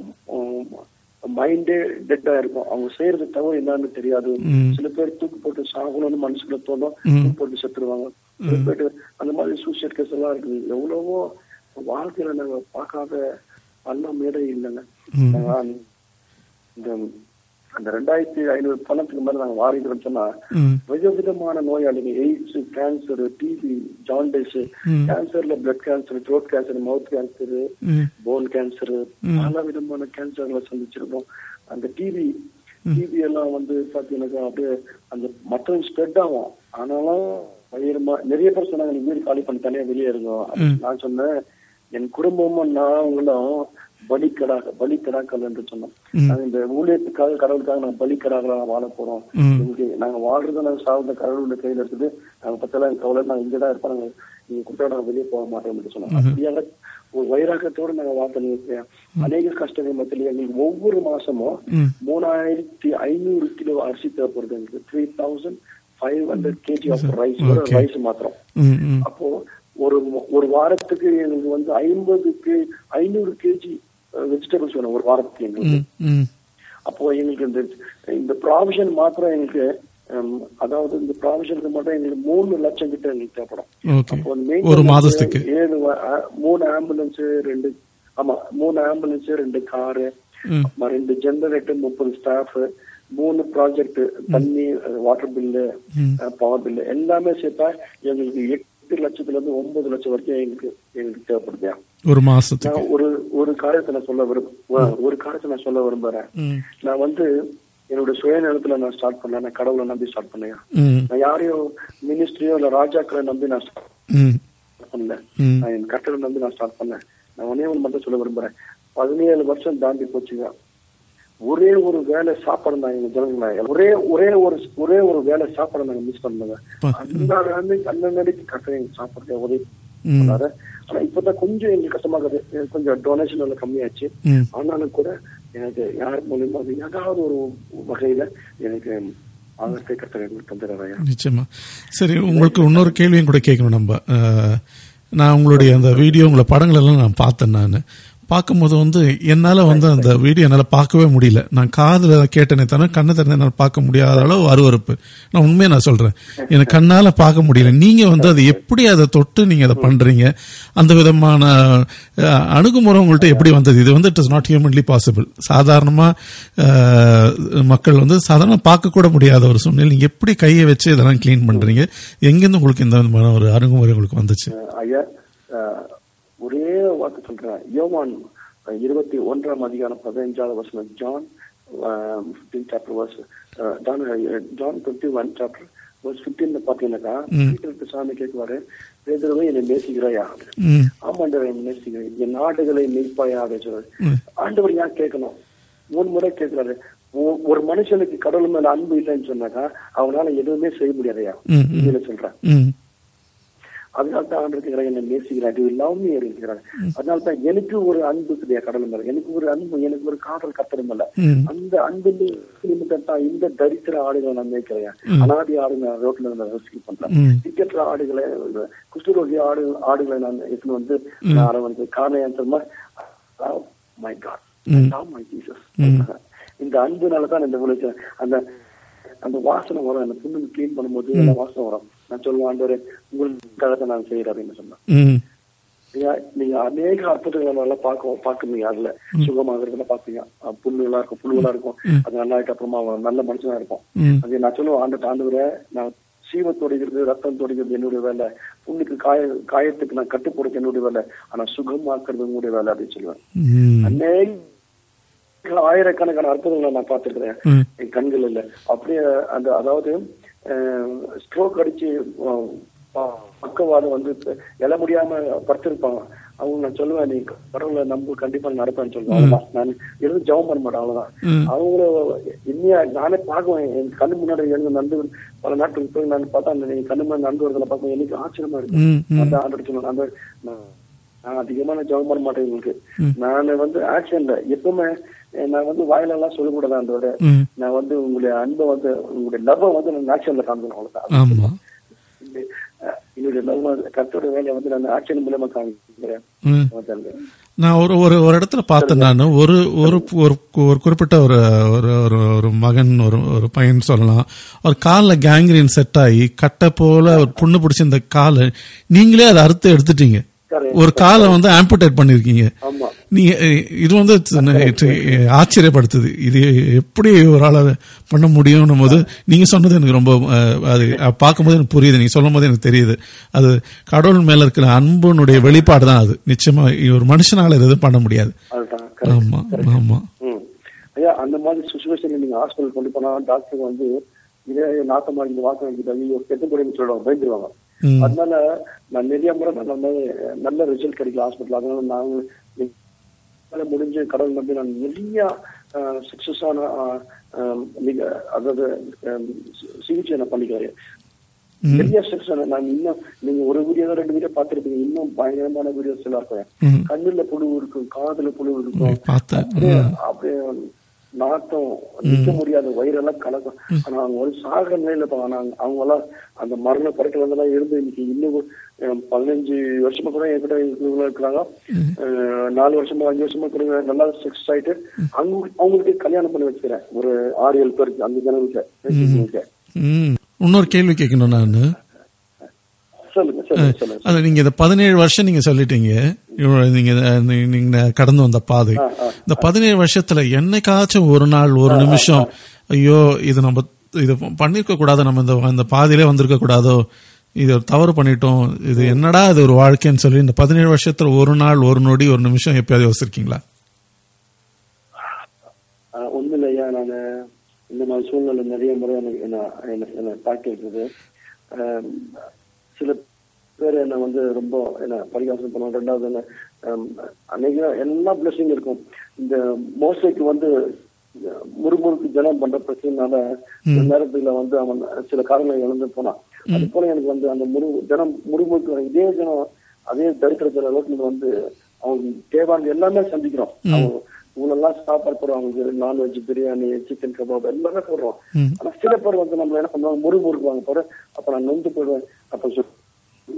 அவங்க மைண்டே டெட்டா இருக்கும் அவங்க செய்யறது தவிர என்னன்னு தெரியாது ம். சில பேர் தூக்கு போட்டு சாகணும்னு மனசுக்குள்ள தோணும் தூக்கு போட்டு செத்துருவாங்க சில பேர் அந்த மாதிரி சூசைட் கேஸ் எல்லாம் இருக்குது எவ்வளவோ வாழ்க்கையில நாங்க பார்க்காத பல மேடை இல்லைங்க நாங்க இந்த அந்த ரெண்டாயிரத்தி ஐநூறு பணத்துக்கு மேல நாங்க வாரிக்கிறோம் சொன்னா ம், விதவிதமான நோயாளிங்க எய்ட்ஸ் கேன்சர் டிபி ஜாண்டிஸ் கேன்சர்ல blood cancer throat cancer mouth cancer ம், போன் கேன்சர் பல விதமான கேன்சர்களை சந்திச்சிருக்கோம் அந்த டிவி டிவி எல்லாம் வந்து பாத்தீங்கன்னாக்கா அப்படியே அந்த மற்றவங்க ஸ்ப்ரெட் ஆகும் ஆனாலும் பயங்கரமா நிறைய பேர் சொன்னாங்க நீ வீடு காலி பண்ணி தனியா வெளியே இருந்தோம் நான் சொன்னேன் என் குடும்பமும் நாங்களும் பலிக்கடாக பலிக்கடாக்கள் என்று சொன்னோம் நாங்க இந்த ஊழியத்துக்காக கடவுளுக்காக நாங்க பலிக்கடாக்களாக வாழ போறோம் எங்களுக்கு நாங்க வாழ்றது நாங்க சார்ந்த கடவுளுடைய கையில இருக்குது நாங்க பத்தெல்லாம் கவலை நாங்க இங்கதான் இருப்போம் நாங்க நீங்க கொடுத்தா நாங்க வெளியே போக மாட்டோம் என்று சொன்னோம் அப்படியாக ஒரு வைராக்கத்தோட நாங்க வாழ்க்கை அநேக கஷ்டங்கள் மத்தியில எங்களுக்கு ஒவ்வொரு மாசமும் மூணாயிரத்தி ஐநூறு கிலோ அரிசி தேவைப்படுது எங்களுக்கு three thousand five hundred KG of rice rice மாத்திரம் ம், ம், அப்போ ஒரு ஒரு வாரத்துக்கு எங்களுக்கு வந்து ஐம்பது கே ஐநூறு கேஜி வெஜிடபிள்ஸ் வேணும் ஒரு வாரத்துக்கு எங்களுக்கு ம், ம், அப்போ எங்களுக்கு இந்த இந்த ப்ராவிஷன் மாத்திரம் எங்களுக்கு ஹம், அதாவது இந்த ப்ராவிஷனுக்கு மட்டும் எங்களுக்கு மூணு லட்சம் கிட்ட எங்களுக்கு தேவைப்படும் ஓகே அப்போ அந்த ஒரு maintenance மாதத்துக்கு ஏழு வ- அ- மூணு ஆம்புலன்ஸ் ரெண்டு ஆமா மூணு ஆம்புலன்ஸ் ரெண்டு காரு ம், ரெண்டு ஜெனரேட்டர் முப்பது ஸ்டாஃப் மூணு ப்ராஜெக்ட் தண்ணி வாட்டர் பில்லு பவர் பில்லு எல்லாமே சேர்த்தா எங்களுக்கு எட்டு லட்சத்துல இருந்து ஒன்பது லட்சம் வரைக்கும் எங்களுக்கு எங்களுக்கு தேவைப்படுது ஒரு மாசத்துக்கு நான் ஒரு ஒரு காரியத்தை நான் சொல்ல விரும்ப ஒரு காரியத்தை நான் சொல்ல விரும்புறேன் ம், நான் வந்து என்னோட சுயநலத்துல நான் ஸ்டார்ட் பண்ணேன் நான் கடவுளை நம்பி ஸ்டார்ட் பண்ணேன் ம், நான் யாரையும் மினிஸ்ட்ரியோ இல்ல ராஜாக்களை நம்பி நான் start ம், பண்ணல ம். நான் என் கட்டளை நம்பி நான் ஸ்டார்ட் பண்ணேன் நான் ஒன்னே ஒன்று மட்டும் சொல்ல விரும்புறேன் பதினேழு வருஷம் தாண்டி போச்சுங்க ஒரே ஒரு வேலை சாப்பாடு நான் எங்க ஜனங்க ஒரே ஒரே ஒரு ஒரே ஒரு வேலை சாப்பாடு நாங்க மிஸ் பண்ணுங்க அந்த அன்னைக்கு அந்த நாளைக்கு கட்டளை எங்க சாப்பாடு உதவி ம், பண்ணாரு ஆனா இப்பதான் கொஞ்சம் எங்களுக்கு கஷ்டமாகுது எனக்கு கொஞ்சம் டொனேஷன் எல்லாம் கம்மியாச்சு ம். ஆனாலும் கூட எனக்கு யார் மூலியமா அது ஏதாவது ஒரு வகையில எனக்கு ஆகத்தை கட்டளை எங்களுக்கு தந்துடுறாங்க நிச்சயமா சரி உங்களுக்கு இன்னொரு கேள்வியும் கூட கேட்கணும் நம்ம அஹ், நான் உங்களுடைய அந்த வீடியோ உங்களை படங்கள் எல்லாம் நான் பார்த்தேன் நான் பார்க்கும்போது வந்து என்னால வந்து அந்த வீடியோ என்னால பார்க்கவே முடியல நான் காதுல கேட்டேனே தவிர கண்ணை திறந்து என்னால பார்க்க முடியாத அளவு அருவருப்பு நான் உண்மையை நான் சொல்றேன் எனக்கு கண்ணால பார்க்க முடியல நீங்க வந்து அதை எப்படி அதை தொட்டு நீங்க அதை பண்றீங்க அந்த விதமான அஹ், அணுகுமுறை உங்கள்ட்ட எப்படி வந்தது இது வந்து it is not humanly possible சாதாரணமா அஹ், மக்கள் வந்து சாதாரண பார்க்க கூட முடியாத ஒரு சூழ்நிலை நீங்க எப்படி கையை வச்சு இதெல்லாம் க்ளீன் பண்றீங்க எங்கிருந்து உங்களுக்கு இந்த விதமான ஒரு அணுகுமுறை உங்களுக்கு வந்துச்சு அஹ் ஐயா அஹ் ஒரே வார்த்தை சொல்றேன் யோவான் அஹ் இருபத்தி ஒன்றாம் அதிகாரம் பதினைஞ்சாவது வருஷம் John fifteen chapter verse John John twenty one chapter verse ஃபிஃப்டீன்ல பாத்தீங்கன்னாக்கா பீட்டருக்கு சாமி கேட்குவாரு பேதுருவே என்னை நேசிக்கிறாயா ம் ஆமாண்டவர் என்னை நேசிக்கிறேன் என் நாடுகளை மெய்ப்பாயா அப்படின்னு சொல்றாரு ஆண்டவர் ஏன் கேட்கணும் மூணு முறை கேட்கிறாரு ஒ- ஒரு மனுஷனுக்கு கடவுள் மேல அன்பு இல்லைன்னு சொன்னாக்கா அவனால எதுவுமே செய்ய முடியாதையா ம், ம். இதுல சொல்றேன் ம் அதனால தான் ஆண்டு இருக்கிறாங்க என்ன நேசிக்கிறாங்க இல்லாம இருக்கிறாங்க அதனால தான் எனக்கு ஒரு அன்பு கிடையாது கடவுள் மேல எனக்கு ஒரு அன்பு எனக்கு ஒரு காதல் கத்தரும் இல்ல ம். அந்த அன்பு நிமித்தம் தான் இந்த தரித்திர ஆடுகளை நான் மேய்க்கிறேன் அனாதி ஆடுகளை நான் ரோட்ல நான் ரெஸ்கியூ பண்றேன் ம். டிக்கெட்ல ஆடுகளை குஷ்டரோகி ஆடு ஆடுகளை நான் எடுத்துன்னு வந்து நான் அரவணைச்சு காரணம் ஏன் தெரியுமா மை காட் மை ஜீசஸ் இந்த அன்புனால தான் இந்த உலக அந்த அந்த வாசனை வரும் அந்த புண்ணு கிளீன் பண்ணும்போது அந்த வாசனை வரும் நான் சொல்லுவேன் ஆண்டவரே உங்களுக்காக தான் நான் செய்யறேன் அப்படின்னு சொன்னேன் ம் ஐயா, நீங்க அநேக அற்புதங்களை நல்லா பார்க்க பார்க்குறீங்க அதுல சுகமாகறதுல பாப்பீங்க அஹ் புண்ணுகளா இருக்கும் புண்ணுகளா இருக்கும் அது நல்லா ஆயிட்டு அப்புறமா அவன் நல்ல மனுஷனா இருக்கும் ம். அது நான் சொல்லுவேன் ஆண்டு ஆண்டவரே நான் சீவ தொடைகிறது ரத்தம் தொடைகிறது என்னுடைய வேலை புண்ணுக்கு காய காயத்துக்கு நான் கட்டு போடுறது என்னுடைய வேலை ஆனா சுகமாக்குறது உங்களுடைய வேலை அப்படின்னு சொல்லுவேன் ம் அநேக ஆயிரக்கணக்கான அற்புதங்களை நான் பார்த்திருக்கிறேன் ம். என் கண்கள் இல்ல அப்படியே அந்த அதாவது ஸ்ட்ரோக் அடிச்சு அஹ், ப- பக்கவாதம் வந்து எழ முடியாம படுத்திருப்பாங்க அவங்க நான் சொல்லுவேன் நீ கடவுளை நம்ப கண்டிப்பா நடப்பேன்னு சொல்லுவேன் அவ்வளவுதான். நான் எதுவும் ஜெபம் பண்ண மாட்டேன் அவ்வளவுதான் அவங்கள இன்னியா நானே பார்க்குவேன் என் கண்ணு முன்னாடி எழுந்து நண்டு பல நாட்களுக்கு போய் நான் பார்த்தா அந்த நீங்க கண்ணு முன்னாடி நண்டு வரதுல பார்க்கும் எனக்கு ஆச்சரியமா இருக்கு ம், ம். அந்த ஆண்டு சொல்லுவேன் அந்த நான் நான் அதிகமா நான் ஜெபம் பண்ண மாட்டேன் உங்களுக்கு நான் வந்து ஆக்ஷன்ல எப்பவுமே அஹ், நான் வந்து வாயில எல்லாம் சொல்லக்கூடாது அதோட ம் நான் வந்து உங்களுடைய அன்பை வந்து உங்களுடைய லவ்வை வந்து நான் ஆக்ஷன்ல காமிக்கணும் அவ்வளவுதான் ஆமா இந்த, அஹ், என்னுடைய லவ் கத்தோட வேலையை வந்து நான் ஆக்ஷன் மூலமா காமிக்கிறேன் ம் அதான். நான் ஒரு ஒரு ஒரு இடத்துல பார்த்தேன் நான் ஒரு ஒரு ஒரு ஒரு குறிப்பிட்ட ஒரு ஒரு ஒரு ஒரு மகன் ஒரு ஒரு பையன் சொல்லலாம் ஒரு காலில் கேங்க்ரீன் செட் ஆகி கட்டை போல ஒரு புண்ணு பிடிச்ச இந்த காலை நீங்களே அதை அறுத்து எடுத்துட்டீங்க Correct. ஒரு காலை வந்து ஆம்புடேட் பண்ணிருக்கீங்க ஆமா நீங்க அஹ், இது வந்து it- it- ஆச்சரியப்படுத்துது இது எப்படி ஒரு ஆள பண்ண முடியும்னும் போது நீங்க சொன்னது எனக்கு ரொம்ப அஹ், அது அஹ், பார்க்கும்போது எனக்கு புரியுது நீங்க சொல்லும் போது எனக்கு தெரியுது அது கடவுள் மேல இருக்கிற அன்புனுடைய வெளிப்பாடு தான் அது நிச்சயமா ஒரு மனுஷனால இது எதுவும் பண்ண முடியாது அதுதான் correct. ஆமா ஆமா ம். ஐயா அந்த மாதிரி சுச்சுவேஷன்ல நீங்க ஹாஸ்பிட்டல் கொண்டு போனா டாக்டர் வந்து இதே நாத்தமா இந்த வாசம் வைக்கிட்டு ஐயோ கெட்டு போடுன்னு சொல்லுவாங்க பயந்துருவாங்க ம். அதனால நான் நிறைய முறை நான் நல்ல நல்ல ரிசல்ட் கிடைக்கல ஹாஸ்பிட்டல் அதனால நாங்க என்னால முடிஞ்ச கடவுள் நம்பி நான் நிறைய சக்சஸ் ஆன ஆஹ், ஆஹ், மிக அதாவது ஆஹ், சி- சிகிச்சை நான் பண்ணிக்கிறேன் நிறைய ஸ்டெப்ஸ் நான் இன்னும் நீங்க ஒரு வீடியோ ரெண்டு வீடியோ பார்த்திருப்பீங்க இன்னும் பயங்கரமான வீடியோஸ் எல்லாம் இருக்கும் ம். கண்ணுல புழு இருக்கும் காதுல புழு இருக்கும் பார்த்தேன் அப்படியே அப்படியே நாத்தம் நிக்க முடியாத வயிறெல்லாம் கலக்கும் ஆனா அவங்க ஒரு சாகிற நிலையில இருப்பாங்க ஆனா அவங்க எல்லாம் அந்த மரண படுக்கையில இருந்தெல்லாம் இருந்து இன்னைக்கு இன்னும் ஒரு, அஹ், பதினஞ்சு வருஷமா கூட என்கிட்ட இருக்கிறவங்க இருக்கிறாங்க அஹ், நாலு வருஷமா அஞ்சு வருஷமா கூட நல்லா சக்சஸ் ஆயிட்டு அவங்க அவங்களுக்கு கல்யாணம் பண்ணி வச்சுக்கிறேன் ஒரு ஆறு ஏழு பேருக்கு அந்த ஜனங்களுக்கு ம் இன்னொரு கேள்வி கேட்கணும் நான் சொல்லுங்க சொல்லுங்க சொல்லுங்க அது நீங்க இந்த பதினேழு வருஷம் நீங்க சொல்லிட்டீங்க இவ்வளவு நீங்க நீ- நீங்க கடந்து வந்த பாதை இந்த பதினேழு வருஷத்துல என்னைக்காச்சும் ஒரு நாள் ஒரு நிமிஷம் ஐயோ இது நம்ம இது பண்ணிருக்க கூடாது நம்ம இந்த இந்த பாதையிலே வந்திருக்க கூடாதோ இது ஒரு தவறு பண்ணிட்டோம் இது என்னடா இது ஒரு வாழ்க்கைன்னு சொல்லி இந்த பதினேழு வருஷத்துல ஒரு நாள் ஒரு நொடி ஒரு நிமிஷம் எப்பயாவது யோசிச்சிருக்கீங்களா ஆஹ் ஒண்ணும் இல்லையா நான் இந்த மாதிரி சூழ்நிலை நிறைய முறை எனக்கு என்ன என்ன என்ன தாக்கி இருக்குது ஆஹ் சில பேர் என்ன வந்து ரொம்ப என்ன பரிகாசம் பண்ணுவாங்க ரெண்டாவது என்ன ஆஹ் அநேக எல்லா பிளஸிங் இருக்கும் இந்த மோசைக்கு வந்து முறுமுறுக்கு ஜனம் பண்ற பிரச்சனைனால சில நேரத்துல வந்து அவன் சில காரணங்களை இழந்து போனான் அது போல எனக்கு வந்து அந்த முரு ஜனம் முறுமுறுக்கு இதே ஜனம் அதே தரித்திரத்துல ரோட்ல வந்து அவங்க தேவாங்க எல்லாமே சந்திக்கிறோம் அவங்க இவங்களெல்லாம் சாப்பாடு போடுறோம் அவங்களுக்கு நான்வெஜ் பிரியாணி சிக்கன் கபாப் எல்லாமே போடுறோம் ஆனா சில பேர் வந்து நம்ம என்ன பண்ணுவாங்க முறுமுறுக்குவாங்க போற அப்ப நான் நொந்து போயிடுவேன் அப்ப சொல்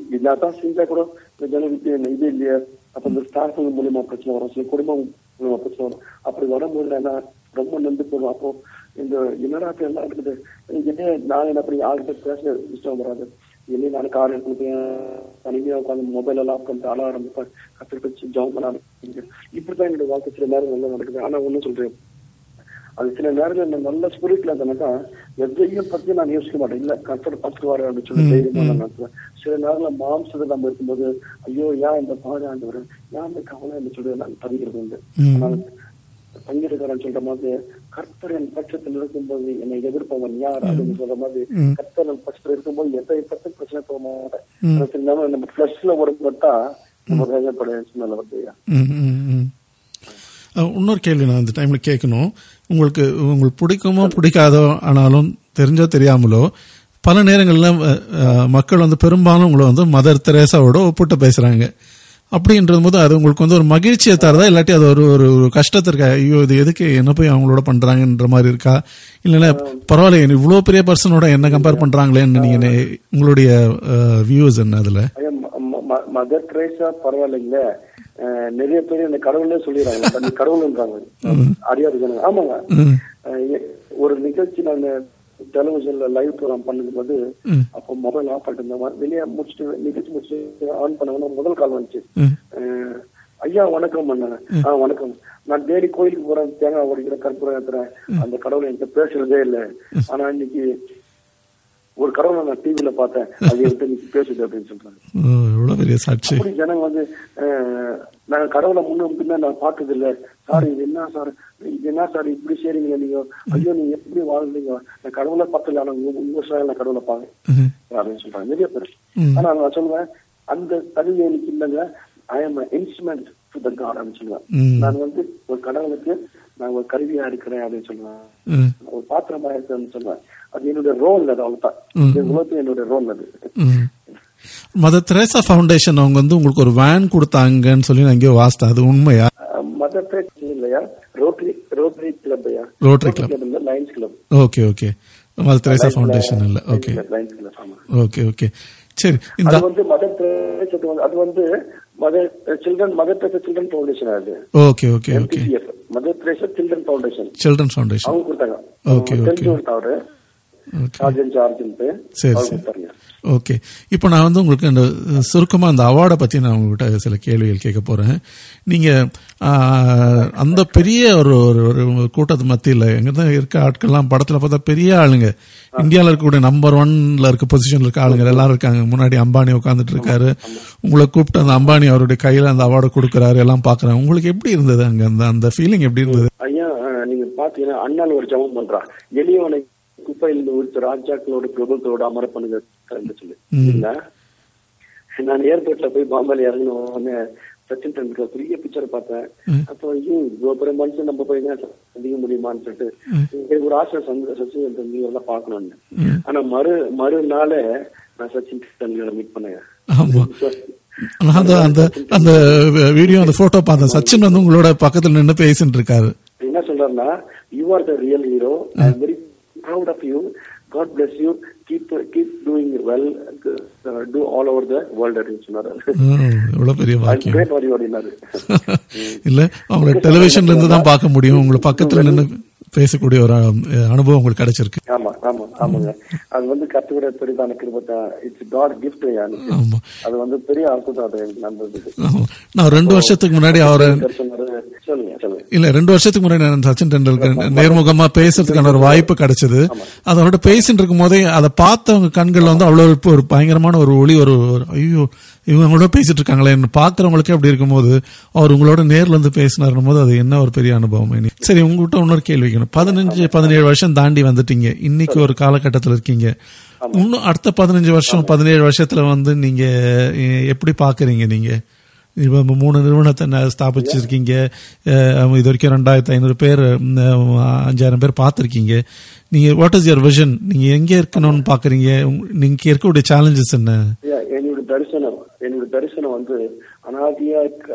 இல்லாதான் செஞ்சா கூட இந்த ஜனங்களுக்கு என்ன இது இல்லையா அப்ப இந்த ஸ்டாஃப் மூலியமா பிரச்சனை வரும் சில குடும்பம் மூலியமா பிரச்சனை வரும் அப்படி வரும்போது நான் என்ன ரொம்ப நொந்து போடும் அப்போ இந்த என்னடா இப்ப எல்லாம் இருக்குது என்ன நான் என்ன பண்ணி ஆள்கிட்ட பேச இஷ்டம் வராது என்ன நான் கார் எடுத்துட்டு தனிமையா உட்காந்து மொபைல் எல்லாம் பண்ணிட்டு ஆள ஆரம்பிப்பேன் கத்துக்கிட்டு ஜாப் பண்ண ஆரம்பிப்பேன் இப்படிதான் என்னோட வாழ்க்கை சில நேரம் நல்லா நடக்குது ஆனா ஒண்ணும் சொல்றேன் அது சில நேரங்கள் நான் நல்ல ஸ்பிரிட்ல இருந்தேனாக்கா எதையும் பத்தி நான் யோசிக்க மாட்டேன் இல்ல கத்தர் பார்த்து வர அப்படின்னு சொல்லி தைரியமா நான் நடத்துவேன் சில நேரங்கள்ல மாம்சத்துல நம்ம இருக்கும்போது ஐயோ ஏன் இந்த பாடு ஆண்டவர் ஏன் இந்த கவலை என்று சொல்லி நான் தவிக்கிறது உண்டு ஆனால் பங்கிருக்கிறேன் சொல்ற மாதிரி கர்த்தர் என் பட்சத்தில் இருக்கும்போது என்னை எதிர்ப்பவன் யார் அப்படின்னு சொல்ற மாதிரி கர்த்தர் என் பட்சத்தில் இருக்கும்போது எதை பத்தி பிரச்சனை போக மாட்டேன் ஆனா சில நேரம் நம்ம பிளஸ்ல ஒரு பட்டா நம்ம வேகப்பட சூழ்நிலை வருது ம், ம், ம். அஹ், இன்னொரு கேள்வி நான் இந்த டைம்ல கேட்கணும் உங்களுக்கு உங்களுக்கு பிடிக்குமோ பிடிக்காதோ ஆனாலும் தெரிஞ்சோ தெரியாமலோ பல நேரங்கள்ல அஹ், அஹ், மக்கள் வந்து பெரும்பாலும் உங்களை வந்து மதர் தெரேசாவோட ஒப்பிட்டு பேசுறாங்க அப்படின்றது போது அது உங்களுக்கு வந்து ஒரு மகிழ்ச்சியை தரதா இல்லாட்டி அது ஒரு ஒரு ஒரு கஷ்டத்தை இருக்கா ஐயோ இது எதுக்கு என்ன போய் அவங்களோட பண்றாங்கன்ற மாதிரி இருக்கா இல்லைன்னா பரவாயில்ல இவ்வளோ பெரிய பர்சனோட என்ன கம்பேர் பண்றாங்களேன்னு நீங்க என்ன- உங்களுடைய வியூஸ் என்ன அதுல ஐயா, ம- ம- ம- மதர் ட்ரேசா பரவாயில்லைங்களே அஹ், நிறைய பேர் இந்த கடவுளே சொல்லிடுறாங்க நீ கடவுள்ன்றாங்க அறியாத ஜனங்க ஆமாங்க அஹ், எ- ஒரு நிகழ்ச்சி நான் டெலிவிஷன்ல லைவ் ப்ரோக்ராம் பண்ணும்போது அப்போ மொபைல் ஆஃப் பண்ணிட்டு இருந்தேன் வெளியே முடிச்சுட்டு நிகழ்ச்சி முடிச்சுட்டு ஆன் பண்ண முதல் கால் வந்துச்சு அஹ், ஐயா வணக்கம் அண்ணா ஆ வணக்கம் நான் தேடி கோயிலுக்கு போறேன் தேங்காய் உடைக்கிறேன் கற்பூரம் ஏத்துறேன் அந்த கடவுள் என்கிட்ட பேசுறதே இல்லை ஆனா இன்னைக்கு ஒரு கடவுளை நான் டிவில பார்த்தேன் அது என்கிட்ட இன்னைக்கு பேசுது அப்படின்னு சொல்றாங்க எவ்வளோ பெரிய சாட்சி அப்படி ஜனங்க வந்து அஹ், நாங்க கடவுளை முன்ன பின்ன நான் பார்த்தது இல்ல சார் இது என்ன சார் இது என்ன சார் இப்படி செய்றீங்களே நீங்க ஐயோ நீங்க எப்படி வாழ்றீங்க நான் கடவுளை பார்த்தல ஆனா உங்க உங்க சார் நான் கடவுளை பாக்க அப்படின்னு சொல்றாங்க நிறைய பேர் ஆனா நான் சொல்லுவேன் அந்த தகுதி எனக்கு இல்லைங்க I am instrument to the God அப்படின்னு சொல்லுவேன் நான் வந்து ஒரு கடவுளுக்கு நான் ஒரு கருவியா இருக்கிறேன் அப்படின்னு சொல்லுவேன் ம். ஒரு பாத்திரமா இருக்கிறேன்னு சொல்லுவேன் அது என்னுடைய ரோல் அது அவ்வளவுதான் இந்த உலகத்துல என்னுடைய ரோல் அது ம். மதர் தெரேசா ஃபவுண்டேஷன் அவங்க வந்து உங்களுக்கு ஒரு வேன் கொடுத்தாங்கன்னு சொல்லி நான் எங்கேயோ வாசித்தேன் அது உண்மையா மதர் பேட் இல்லையா ரோட்டரி ரோட்டரி கிளப் ஐயா Rotary club. இல்ல Lions Club okay okay Mother Teresa foundation இல்லை ஓகே லைன்ஸ் கிளப் ஆமா ஓகே ஓகே சரி இந்த அது வந்து மதர் தெரேசா வந்து அது வந்து Mother children Mother Teresa children foundation அது okay okay okay MTCF Mother Teresa children foundation children foundation அவங்க கொடுத்தாங்க Okay, okay. தெரிஞ்சவர் அவரு ஓகே சார்ஜன் சார்ஜன்ட்டு சரி, அவங்க சரி. கொடுத்தாங்க ஓகே இப்போ நான் வந்து உங்களுக்கு அந்த சுருக்கமாக அந்த அவார்டை பற்றி நான் உங்ககிட்ட சில கேள்விகள் கேட்க போகிறேன் நீங்கள் அந்த பெரிய ஒரு ஒரு ஒரு கூட்டத்து மத்தியில் எங்கே தான் இருக்க ஆட்கள்லாம் படத்தில் பார்த்தா பெரிய ஆளுங்க இந்தியாவில் இருக்கக்கூடிய நம்பர் ஒன்ல இருக்க பொசிஷனில் இருக்க ஆளுங்க எல்லாரும் இருக்காங்க முன்னாடி அம்பானி உட்காந்துட்டு இருக்காரு உங்களை கூப்பிட்டு அந்த அம்பானி அவருடைய கையில் அந்த அவார்டை கொடுக்குறாரு எல்லாம் பார்க்குறாங்க உங்களுக்கு எப்படி இருந்தது அங்கே அந்த அந்த ஃபீலிங் எப்படி இருந்தது ஐயா அஹ், நீங்க பாத்தீங்கன்னா அண்ணால் ஒரு ஜெபம் பண்றா எளியவனை குப்பையில் உடுத்த ராஜாக்களோட பிரபுக்களோட அமர பண்ணுங்க சொல்லி இல்ல நான் ஏர்போர்ட்ல போய் பாம்பேல இறங்கின உடனே சச்சின் டெண்டுல்கர் பெரிய பிக்சர் பார்த்தேன் அப்போ ஐயோ இவ்வளவு பெரிய மனுஷன் நம்ம போய் தான் சந்திக்க முடியுமான்னு சொல்லிட்டு எனக்கு ஒரு ஆசை சந்த- சச்சின் டெண்டுல்கர் எல்லாம் பார்க்கணும்னு ஆனா மறு மறுநாளே நான் சச்சின் டெண்டுல்கரை மீட் பண்ணேன் ஆமாம் நான் அந்த அந்த அந்த வீடியோ அந்த போட்டோ பார்த்தேன் சச்சின் வந்து உங்களோட பக்கத்தில் நின்று பேசிட்டு இருக்காரு என்ன சொல்றாருன்னா you are the real hero I am very proud of you God bless you keep keep doing well to all over the world அப்படின்னு சொன்னாரு ம், எவ்வளவு பெரிய பாக்கியம் கிரேட் வாரி அப்படின்னாரு இல்ல அவங்கள டெலிவிஷன்ல இருந்து தான் பார்க்க முடியும் உங்களை பக்கத்துல நின்று பேசக்கூடிய ஒரு அஹ், அனுபவம் உங்களுக்கு கிடைச்சிருக்கு ஆமா ஆமா ஆமாங்க அது வந்து கத்துக்கிற பெரிதான கிருபத்தா இட்ஸ் காட் கிஃப்ட் ஆமா அது வந்து பெரிய அற்புதம் அது எனக்கு நடந்தது ஆமா. நான் ரெண்டு வருஷத்துக்கு முன்னாடி அவரை சொன்னாரு சொல்லுங்க சொல்லுங்க இல்ல ரெண்டு வருஷத்துக்கு முன்னாடி நான் சச்சின் டெண்டுல்கர் நேர்முகமா பேசுறதுக்கான ஒரு வாய்ப்பு கிடைச்சது அதோட பேசிட்டு இருக்கும் போதே அதை பார்த்தவங்க கண்கள்ல வந்து அவ்வளவு இப்போ ஒரு பயங்கரமான ஒரு ஒளி ஒரு ஒரு, ஐயோ இவங்க கூட பேசிட்டு இருக்காங்களே பாக்குறவங்களுக்கே அப்படி இருக்கும்போது அவர் உங்களோட நேர்ல இருந்து பேசினாருன்னும் போது அது என்ன ஒரு பெரிய அனுபவம் இனி. சரி உங்ககிட்ட இன்னொரு கேள்வி கேட்கணும் பதினஞ்சு பதினேழு வருஷம் தாண்டி வந்துட்டீங்க இன்னைக்கு ஒரு காலகட்டத்தில் இருக்கீங்க இன்னும் அடுத்த பதினஞ்சு வருஷம் பதினேழு வருஷத்துல வந்து நீங்க எ- எப்படி பாக்குறீங்க நீங்க இப்போ நம்ம மூணு நிறுவனத்தை ந- ஸ்தாபிச்சிருக்கீங்க அஹ் இது வரைக்கும் ரெண்டாயிரத்தி ஐநூறு பேர் ம், அஹ், அஞ்சாயிரம் பேர் பார்த்துருக்கீங்க நீங்க வாட் இஸ் யுவர் விஷன் நீங்க எங்க இருக்கணும்னு பாக்குறீங்க உங்க- நீங்க இருக்கக்கூடிய சேலஞ்சஸ் என்ன Yeah, என்னோட தரிசனம் என்னோட தரிசனம் வந்து அனாதியா இருக்க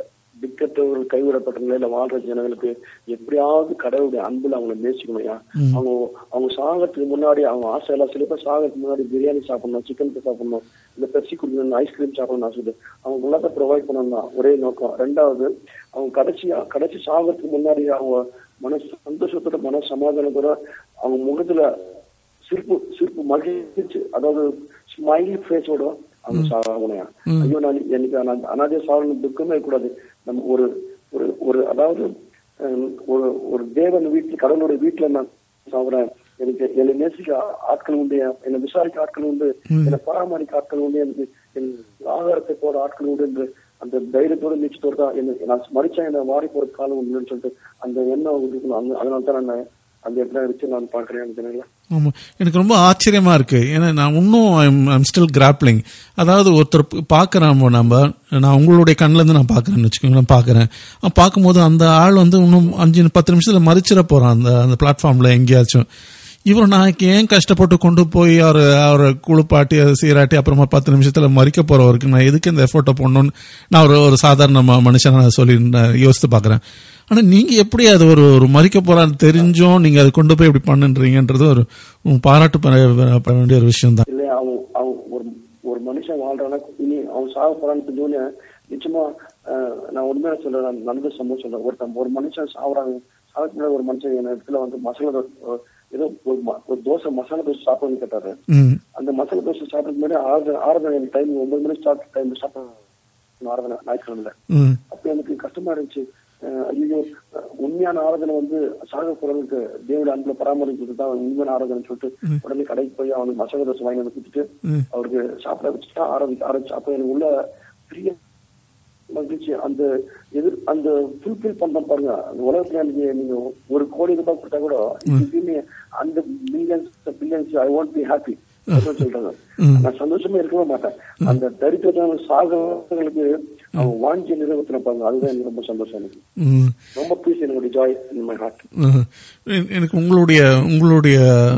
திக்கற்றவர்கள் கைவிடப்பட்ட நிலையில வாழ்ற ஜனங்களுக்கு எப்படியாவது கடவுளுடைய அன்புல அவங்கள நேசிக்கணும்யா அவங்க அவங்க சாகறதுக்கு முன்னாடி அவங்க ஆசை எல்லாம் சில பேர் சாகறதுக்கு முன்னாடி பிரியாணி சாப்பிடணும் சிக்கன் சாப்பிடணும் இல்ல பெப்சி குடிக்கணும் ஐஸ்கிரீம் சாப்பிடணும் ஆசை அவங்க உள்ளத ப்ரொவைட் பண்ணணும் தான் ஒரே நோக்கம் ரெண்டாவது அவங்க கடைசியா கடைசி சாகறதுக்கு முன்னாடி அவங்க மன சந்தோஷத்தோட மன சமாதானத்தோட அவங்க முகத்துல சிரிப்பு சிரிப்பு மகிழ்ச்சி அதாவது ஸ்மைலி ஃபேஸோட அவங்க சாகணையா ஐயோ நான் எனக்கு அனா- அனாதை சாகணும் துக்கமே கூடாது நம்ம ஒரு ஒரு ஒரு அதாவது ஹம், ஒரு ஒரு தேவன் வீட்டுல கடவுளோட வீட்டுல நான் சாகுறேன் எனக்கு என்னை நேசிக்க ஆட்கள் உண்டு என்னை விசாரிக்க ஆட்கள் உண்டு என்னை பராமரிக்க ஆட்கள் உண்டு எனக்கு என் ஆதாரத்தை போட ஆட்கள் உண்டு என்று அந்த தைரியத்தோட நிச்சயத்தோட தான் என்ன நான் மறிச்சா என்ன மாறி போற காலம் உண்டுன்னு சொல்லிட்டு அந்த எண்ணம் இருக்கணும் அந்த அதனால தான் நான் அந்த இடத்துல வச்சு நான் பார்க்கிறேன் எனக்கு ஆமா எனக்கு ரொம்ப ஆச்சரியமா இருக்கு ஏன்னா நான் இன்னும் ஐம் ஸ்டில் கிராப்ளிங் அதாவது ஒருத்தர் பார்க்குறோம் நம்ம நான் உங்களுடைய கண்ணுல இருந்து நான் பார்க்குறேன்னு வச்சுக்கோங்களேன் பார்க்குறேன் பார்க்கும்போது அந்த ஆள் வந்து இன்னும் அஞ்சு பத்து நிமிஷத்துல மறிச்சிட போறான் அந்த அந்த பிளாட்ஃபார்ம்ல எங்கேயாச்சும் இவர் நான் ஏன் கஷ்டப்பட்டு கொண்டு போய் அவர் அவரை குளிப்பாட்டி அதை சீராட்டி அப்புறமா பத்து நிமிஷத்துல மறிக்க போறவருக்கு நான் எதுக்கு இந்த எஃபோர்ட்டை போடணும்னு நான் ஒரு ஒரு சாதாரண ம- மனுஷனா நான் சொல்லி நான் யோசித்து பார்க்குறேன் ஆனா நீங்க எப்படி அது ஒரு ஒரு மறிக்க போறான்னு தெரிஞ்சும் நீங்க அதை கொண்டு போய் இப்படி பண்ணுன்றீங்கன்றது ஒரு உம் பாராட்டு பண்ண பண்ண வேண்டிய ஒரு விஷயம் தான் இல்ல அவன் அவன் ஒரு ஒரு மனுஷன் வாழ்றானா இனி அவன் சாக போறான்னு தெரிஞ்சோன்னு நிச்சயமா அஹ், நான் உண்மையா சொல்றேன் நான் நடந்த சம்பவம் சொல்றேன் ஒருத்தன் ஒரு மனுஷன் சாகுறாங்க சாகக்கு முன்னாடி ஒரு மனுஷன் என் இடத்துல வந்து மசாலா தோசை அஹ், ஏதோ ஒரு ம- ஒரு தோசை மசாலா தோசை சாப்பிடணும்னு கேட்டாரு ம் அந்த மசாலா தோசை சாப்பிட்றதுக்கு முன்னாடி ஆறுதல் ஆறுதல் டைம் ஒன்பது மணி ஸ்டார்ட் டைம் சாப்பிடணும் ஆறுதல் ஞாயிற்றுக்கிழமை ம் அப்ப எனக்கு கஷ்டமா இருந்துச்சு அஹ் ஐயோ அஹ் உண்மையான ஆராதனை வந்து சாக போறவனுக்கு தேவோட அன்புல பராமரிக்கிறது தான் உண்மையான ஆராதனை சொல்லிட்டு உடனே கடைக்கு போய் அவனுக்கு மசாலா தோசை வாங்கி வந்து கொடுத்துட்டு அவருக்கு சாப்பிட வச்சுட்டா ஆரம்பிச்சு ஆரம்பிச்சு அப்ப எனக்கு உள்ள பெரிய மகிழ்ச்சி அந்த எதிர் அந்த ஃபுல்ஃபில் பண்ண பாருங்க அந்த உலகத்துல நீங்க நீங்க ஒரு கோடி ரூபாய் கொடுத்தா கூட எப்பயுமே அந்த millions billions I want be happy சொல்றாங்க நான் சந்தோஷமா இருக்கவே மாட்டேன் அந்த தரித்திரத்தான சாகவங்களுக்கு அவங்க வாஞ்சி நிறைவேற்றினப்பாங்க அதுதான் எனக்கு ரொம்ப சந்தோஷம் எனக்கு ம் ரொம்ப பீஸ் எனக்கு ஜாய் இன் மை ஹார்ட் ம். எ- எனக்கு உங்களுடைய உங்களுடைய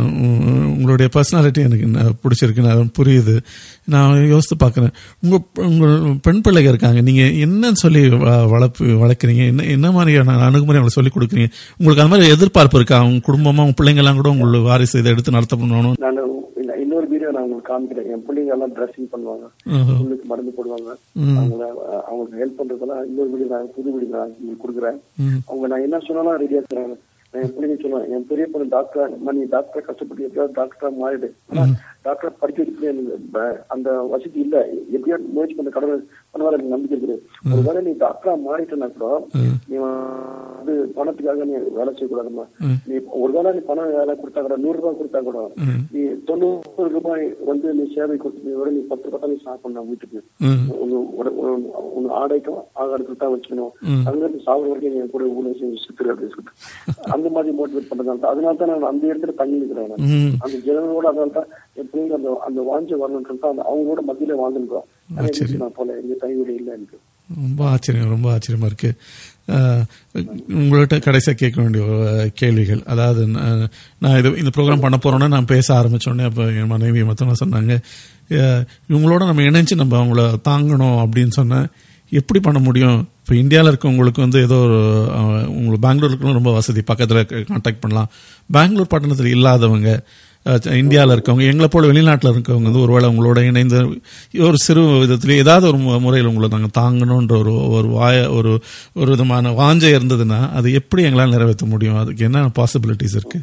ம், உங்களுடைய பர்சனாலிட்டி எனக்கு ந- பிடிச்சிருக்கு நான் புரியுது நான் யோசித்து பார்க்குறேன் உங்க உங்கள் பெண் பிள்ளைங்க இருக்காங்க நீங்க என்னன்னு சொல்லி வ- வளர்ப்பு வளர்க்குறீங்க என்ன என்ன மாதிரியான அணுகுமுறை அவங்களுக்கு சொல்லி கொடுக்குறீங்க உங்களுக்கு அந்த மாதிரி எதிர்பார்ப்பு இருக்கா அவங்க குடும்பமா உங்க பிள்ளைங்க எல்லாம் கூட உங்களுக்கு வாரிசு இதை எடுத்து நடத்த பண்ணணும் நான் இந்த- இன்னொரு வீடியோ நான் உங்களுக்கு காமிக்கிறேன் என் பிள்ளைங்க எல்லாம் ட்ரெஸ்ஸிங் பண்ணுவாங்க ம்ஹும். உங்களுக்கு மருந்து போடுவாங்க அவங்கள அஹ், அவங்களுக்கு ஹெல்ப் பண்றதெல்லாம் இன்னொரு வீடியோ நான் புது வீடியோ நான் உங்களுக்கு கொடுக்குறேன் ம். அவங்க நான் என்ன சொன்னாலும் ரெடியா இருக்கிறாங்க நான் என் பிள்ளைங்க சொல்லுவேன் என் பெரிய பொண்ணு டாக்டர் நீ டாக்டர் கஷ்டப்பட்டு எப்படியாவது டாக்டரா மாறிடு ஆனா டாக்டர் படிக்க வைக்க எனக்கு ப- அந்த வசதி இல்ல எப்படியா முயற்சி பண்ண கடவுள் பண்ணுவாரு எனக்கு நம்பிக்கை இருக்குது ஒருவேளை நீ டாக்டரா மாறிட்டனா கூட நீ வந்து பணத்துக்காக நீ வேலை செய்யக்கூடாதுமா நீ ஒருவேளை நீ பணம் வேலை கொடுத்தா கூட நூறு ரூபாய் கொடுத்தா கூட நீ தொண்ணூறு ரூபாய் வந்து நீ சேவை கொடுத்து நீ விட நீ பத்து ரூபாய் தான் நீ சாப்பிடணும் வீட்டுக்கு ம். உங்க உட- உ- உங்க ஆடைக்கும் ஆகாரத்துக்கு தான் வச்சுக்கணும் அங்க இருந்து சாப்பிட வரைக்கும் என் கூட ஊழல் செஞ்சு சுத்துரு அப்படின்னு சொல்லிட்டு அந்த மாதிரி மோட்டிவேட் பண்றதால அதனால தான் நான் அந்த இடத்துல தங்கி நிற்கிறேன் நான். ம். அந்த ஜனங்களோட அதனால தான் என் பிள்ளைங்க அந்த அந்த வாஞ்ச வரணும்னு சொல்லிட்டு அந்த அவங்களோட மத்தியில வாழ்ந்துருக்கோம் நான் போல எங்க தனி வீடு இல்லை எனக்கு ரொம்ப ஆச்சரியம் ரொம்ப ஆச்சரியமா இருக்கு அஹ், உங்கள்கிட்ட கடைசியாக கேட்க வேண்டிய ஒரு கேள்விகள் அதாவது நான் நான் இது இந்த ப்ரோக்ராம் பண்ண போறோன்னா நான் பேச ஆரம்பிச்சோடனே அப்போ என் மனைவி மற்றவங்க சொன்னாங்க அஹ், இவங்களோட நம்ம இணைஞ்சு நம்ம அவங்கள தாங்கணும் அப்படின்னு சொன்னேன் எப்படி பண்ண முடியும் இப்போ இந்தியாவில் இருக்கவங்களுக்கு வந்து ஏதோ ஒரு அஹ், உங்களுக்கு பெங்களூர் இருக்கவங்க ரொம்ப வசதி பக்கத்தில் கான்டாக்ட் பண்ணலாம் பெங்களூர் பட்டணத்தில் இல்லாதவங்க இந்தியாவில் இருக்கவங்க எங்களை போல வெளிநாட்டில் இருக்கவங்க வந்து ஒருவேளை உங்களோட இணைந்து ஒரு சிறு விதத்துல ஏதாவது ஒரு மு- முறையில் உங்களை நாங்கள் தாங்கணுன்ற ஒரு ஒரு வாய ஒரு ஒரு விதமான வாஞ்சை இருந்ததுன்னா அது எப்படி எங்களால் நிறைவேற்ற முடியும் அதுக்கு என்ன பாசிபிலிட்டிஸ் இருக்கு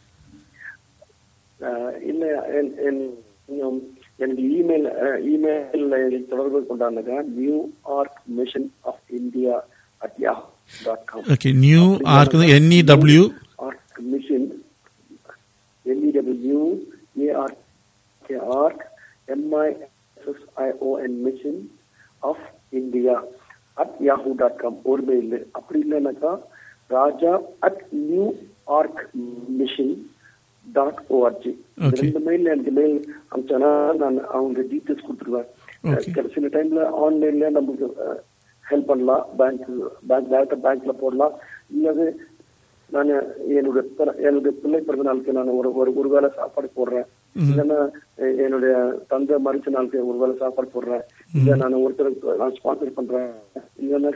ஆஹ் இல்ல என்- என்- இன்னும் எனக்கு இமெயில் இமெயில்ல எனக்கு தொடர்பு கொண்டாடுங்க new arc mission of India at yeah dot com okay new arc NEW arc mission NEW ARK arc எம்ஐஎஸ்எஸ்ஐஓஎன் mission of India at Yahoo dot com ஒரு மெயில் அப்படி இல்லைன்னாக்கா ராஜா at new arc mission dot O R G Okay. ரெண்டு mail எனக்கு mail அனுப்பிச்சேன்னா நான் அவங்க details கொடுத்துருவேன் Okay. அஹ் சில டைம்ல ஆன்லைன்ல நமக்கு ஹெல்ப் பண்ணலாம் பேங்க் பேங்க் டேரக்டா பேங்க்ல போடலாம் இல்லது நான் என்னுடைய பிற- என்னுடைய பிள்ளை பிறந்த நாளுக்கு நான் ஒரு ஒரு ஒரு வேளை சாப்பாடு போடுறேன் இல்லைன்னா எ- என்னுடைய தந்தை மறிச்ச நாளுக்கு ஒரு வேளை சாப்பாடு போடுறேன் இல்ல நான் ஒருத்தருக்கு நான் ஸ்பான்சர் பண்றேன் இல்லைன்னாக்கா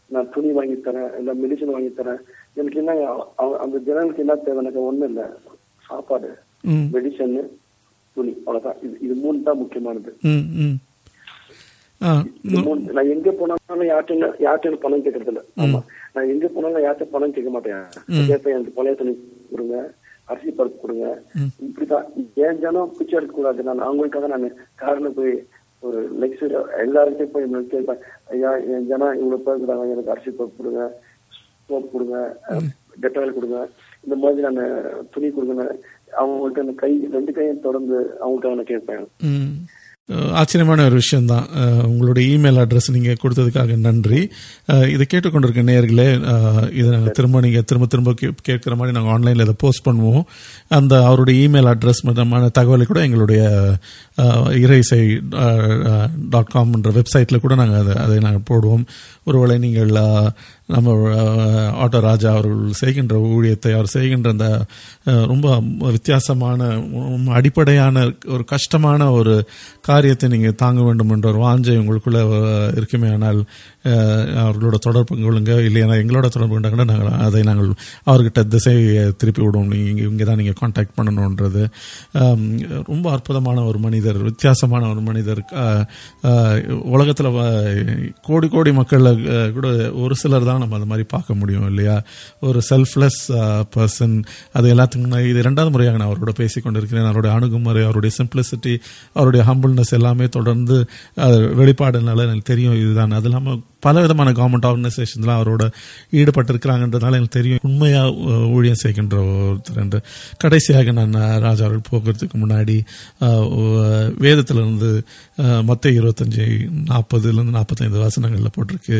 நான் துணி வாங்கி தரேன் இல்ல மெடிசன் வாங்கி தரேன் எனக்கு என்ன அவ- அந்த ஜனங்களுக்கு என்ன தேவை எனக்கு ஒண்ணும் இல்ல சாப்பாடு ம் மெடிசன் துணி அவ்வளவுதான் இது இது மூணு தான் முக்கியமானது ம் ம் ஆ இது மூணு நான் எங்க போனாலும் யார்கிட்ட யார்கிட்ட பணம் கேட்கறது இல்ல ஆமா நான் எங்க போனாலும் யார்கிட்ட பணம் கேட்க மாட்டேன் கேட்பேன் எனக்கு பழைய துணி கொடுங்க அரிசி பருப்பு கொடுங்க இப்படிதான் என் ஜனம் பிச்சை எடுக்க கூடாது நான் அவங்களுக்காக நான் காரில் போய் ஒரு லெக்சர் எல்லாருக்கிட்டையும் போய் நான் கேட்பேன் ஐயா என் ஜனம் இவ்வளவு பேர் இருக்கிறாங்க எனக்கு அரிசி பருப்பு கொடுங்க சோப் கொடுங்க டெட்டாயில் கொடுங்க இந்த மாதிரி நான் துணி கொடுங்க அவங்கள்ட்ட அந்த கை ரெண்டு கையும் தொடர்ந்து அவங்களுக்காக நான் கேட்பேன் ம். அஹ் ஆச்சரியமான ஒரு விஷயம்தான் அஹ் உங்களுடைய இமெயில் அட்ரஸ் நீங்கள் கொடுத்ததுக்காக நன்றி அஹ் இதை கேட்டுக்கொண்டிருக்க நேயர்களே அஹ் இதை நாங்கள் திரும்ப நீங்கள் திரும்ப திரும்ப கே- கேட்குற மாதிரி நாங்கள் ஆன்லைனில் இதை போஸ்ட் பண்ணுவோம் அந்த அவருடைய இமெயில் அட்ரஸ் மதமான தகவலை கூட எங்களுடைய அஹ், இறைசை டாட் காம்ன்ற வெப்சைட்டில் கூட நாங்கள் அதை அதை நாங்கள் போடுவோம் ஒருவேளை நீங்கள் அஹ், நம்ம அஹ், ஆட்டோ ராஜா அவர்கள் செய்கின்ற ஊழியத்தை அவர் செய்கின்ற அந்த அஹ், ரொம்ப வித்தியாசமான உம், அடிப்படையான ஒரு கஷ்டமான ஒரு காரியத்தை நீங்கள் தாங்க வேண்டும் என்ற ஒரு வாஞ்சை உங்களுக்குள்ள அஹ், இருக்குமே ஆனால் அஹ், அவர்களோட தொடர்பு கொள்ளுங்க இல்லையா எங்களோட தொடர்பு கொண்டாங்கன்னா நாங்கள் அதை நாங்கள் அவர்கிட்ட திசையை திருப்பி விடுவோம் நீங்கள் இங்கே தான் நீங்கள் காண்டாக்ட் பண்ணணுன்றது அம், ரொம்ப அற்புதமான ஒரு மனிதர் வித்தியாசமான ஒரு மனிதர் உலகத்தில் கோடி கோடி மக்கள் கூட ஒரு சிலர் தான் நம்ம அந்த மாதிரி பார்க்க முடியும் இல்லையா ஒரு செல்ஃப்லெஸ் பர்சன் அது எல்லாத்துக்கும் நான் இது ரெண்டாவது முறையாக நான் அவரோட பேசி கொண்டிருக்கிறேன் அவருடைய அணுகுமுறை அவருடைய சிம்பிளிசிட்டி அவருடைய ஹம்பிள்னஸ் எல்லாமே தொடர்ந்து அது வெளிப்பாடுனால எனக்கு தெரியும் இதுதான் அது இல்லாமல் பல விதமான கவர்மெண்ட் ஆர்கனைசேஷன்லாம் அவரோட ஈடுபட்டிருக்கிறாங்கன்றதுனால எனக்கு தெரியும் உண்மையாக ஊழியம் செய்கின்ற ஒருத்தர் என்று கடைசியாக நான் ராஜா அவர்கள் போகிறதுக்கு முன்னாடி வேதத்தில் இருந்து மொத்த இருபத்தஞ்சி நாற்பதுலேருந்து நாற்பத்தைந்து வசனங்களில் போட்டிருக்கு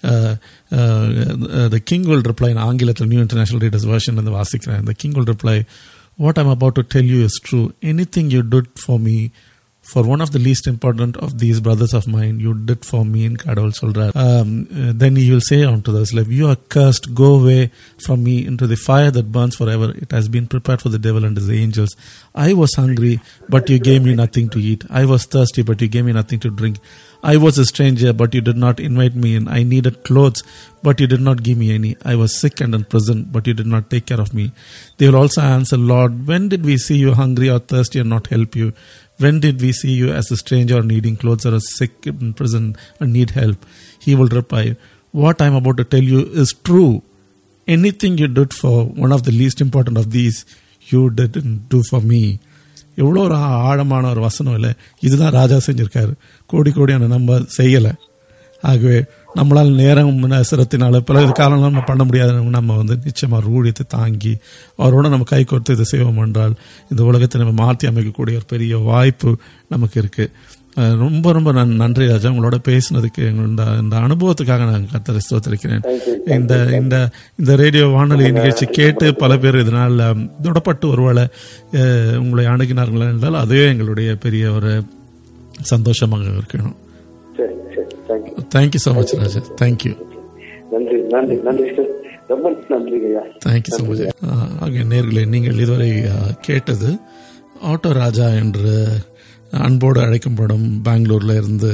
த கிங் வில் ரிப்ளை நான் ஆங்கிலத்தில் நியூ இன்டர்நேஷனல் ரீடர்ஸ் வெர்ஷன் வந்து வாசிக்கிறேன் the king will reply what I'm about to tell you is true anything you did for me for one of the least important of these brothers of mine, you did for me in Kadol Solra. Um, uh, then he will say unto the slave, You are cursed, go away from me into the fire that burns forever. It has been prepared for the devil and his angels. I was hungry, but you gave me nothing to eat. I was thirsty, but you gave me nothing to drink. I was a stranger, but you did not invite me in. I needed clothes, but you did not give me any. I was sick and in prison, but you did not take care of me. They will also answer, Lord, when did we see you hungry or thirsty and not help you? When did we see you as a stranger or needing clothes or a sick in prison and need help? He will reply, What I am about to tell you is true. Anything you did for one of the least important of these, you didn't do for me. எவ்வளோ ஒரு ஆழமான ஒரு வசனம் இல்லை இதுதான் ராஜா செஞ்சிருக்காரு கோடி கோடியான நம்ம செய்யலை ஆகவே நம்மளால் நேரம் சிரத்தினால பல காலம் நம்ம பண்ண முடியாத நம்ம வந்து நிச்சயமாக ஊழியத்தை தாங்கி அவரோட நம்ம கை கோர்த்து இதை செய்வோம் என்றால் இந்த உலகத்தை நம்ம மாற்றி அமைக்கக்கூடிய ஒரு பெரிய வாய்ப்பு நமக்கு இருக்குது ரொம்ப ரொம்ப நான் நன்றி ராஜா உங்களோட பேசினதுக்கு இந்த இந்த அனுபவத்துக்காக நான் கத்தரை ஸ்தோத்திருக்கிறேன் இந்த இந்த இந்த ரேடியோ வானொலி நிகழ்ச்சி கேட்டு பல பேர் இதனால் தொடப்பட்டு ஒருவேளை உங்களை அணுகினார்கள் என்றால் அதுவே எங்களுடைய பெரிய ஒரு சந்தோஷமாக இருக்கணும் சரி சரி thank you thank you so much Raja thank you நன்றி நன்றி நன்றி சார் ரொம்ப நன்றி ஐயா தேங்க்யூ ஸோ மச் ஆகிய நேர்களே நீங்கள் இதுவரை கேட்டது ஆட்டோ ராஜா என்று அன்போடு அழைக்கப்படும் பெங்களூர்ல இருந்து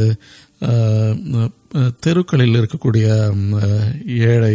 தெருக்களில் இருக்கக்கூடிய ஏழை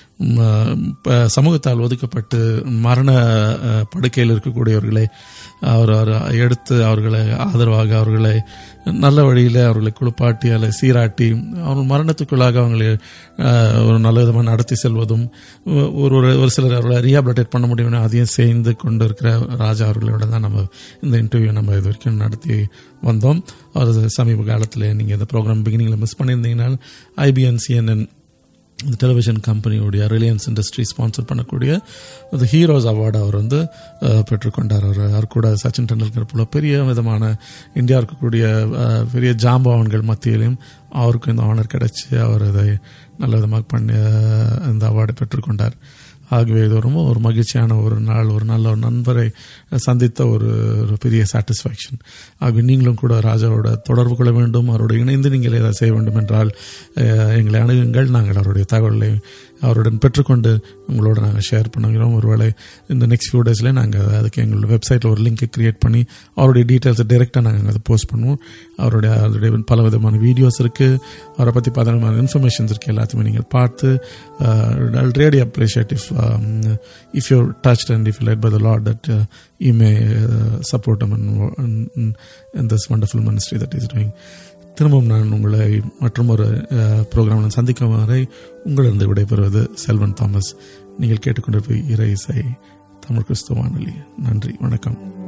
சமூகத்தால் ஒதுக்கப்பட்டு மரண படுக்கையில் இருக்கக்கூடியவர்களை அவர் எடுத்து அவர்களை ஆதரவாக அவர்களை நல்ல வழியில் அவர்களை குளிப்பாட்டி அல்ல சீராட்டி அவர்கள் மரணத்துக்குள்ளாக அவங்களை ஒரு நல்ல விதமாக நடத்தி செல்வதும் ஒரு ஒரு ஒரு சிலர் அவர்களை ரீஹாபிலிட்டேட் பண்ண முடியும்னு அதையும் சேர்ந்து கொண்டு இருக்கிற ராஜா அவர்களோட தான் நம்ம இந்த இன்டர்வியூ நம்ம இது வரைக்கும் நடத்தி வந்தோம் அவர் சமீப காலத்தில் நீங்கள் இந்த ப்ரோக்ராம் பிகினிங்கில் மிஸ் பண்ணியிருந்தீங்கன்னா ஐபிஎன் சிஎன்என் இந்த டெலிவிஷன் கம்பெனியுடைய ரிலையன்ஸ் இண்டஸ்ட்ரி ஸ்பான்சர் பண்ணக்கூடிய அந்த ஹீரோஸ் அவார்டு அவர் வந்து பெற்றுக்கொண்டார் அவர் அவர் கூட சச்சின் டெண்டுல்கர் போல பெரிய விதமான இந்தியா இருக்கக்கூடிய பெரிய ஜாம்பவான்கள் மத்தியிலையும் அவருக்கு இந்த ஆனர் கிடைச்சி அவர் அதை நல்ல விதமாக பண்ணி இந்த அவார்டு பெற்றுக்கொண்டார் ஆகவே இது ரொம்ப ஒரு மகிழ்ச்சியான ஒரு நாள் ஒரு நல்ல ஒரு நண்பரை சந்தித்த ஒரு ஒரு பெரிய சாட்டிஸ்ஃபேக்ஷன் ஆகவே நீங்களும் கூட ராஜாவோட தொடர்பு கொள்ள வேண்டும் அவரோட இணைந்து நீங்கள் ஏதாவது செய்ய வேண்டும் என்றால் எங்களை அணுகுங்கள் நாங்கள் அவருடைய தகவலை அவருடன் பெற்றுக்கொண்டு உங்களோட நாங்கள் ஷேர் பண்ணுகிறோம் ஒருவேளை இந்த நெக்ஸ்ட் ஃபியூ டேஸ்ல நாங்கள் அதுக்கு எங்களோட வெப்சைட்டில் ஒரு லிங்க் கிரியேட் பண்ணி அவருடைய டீட்டெயில்ஸை டைரெக்டாக நாங்கள் அதை போஸ்ட் பண்ணுவோம் அவருடைய அவருடைய பல விதமான வீடியோஸ் இருக்குது அவரை பற்றி பல விதமான இன்ஃபர்மேஷன்ஸ் இருக்குது எல்லாத்தையுமே நீங்கள் பார்த்து really appreciate if if you touched and if light by the lot that you may support in this wonderful ministry that is doing திரும்பவும் நான் உங்களை மற்றும் ஒரு ப்ரோக்ராமில் சந்திக்கும் வரை உங்களிருந்து விடைபெறுவது செல்வன் தாமஸ் நீங்கள் கேட்டுக்கொண்டிருப்ப இறை இசை தமிழ் கிறிஸ்துவ வானொலி நன்றி வணக்கம்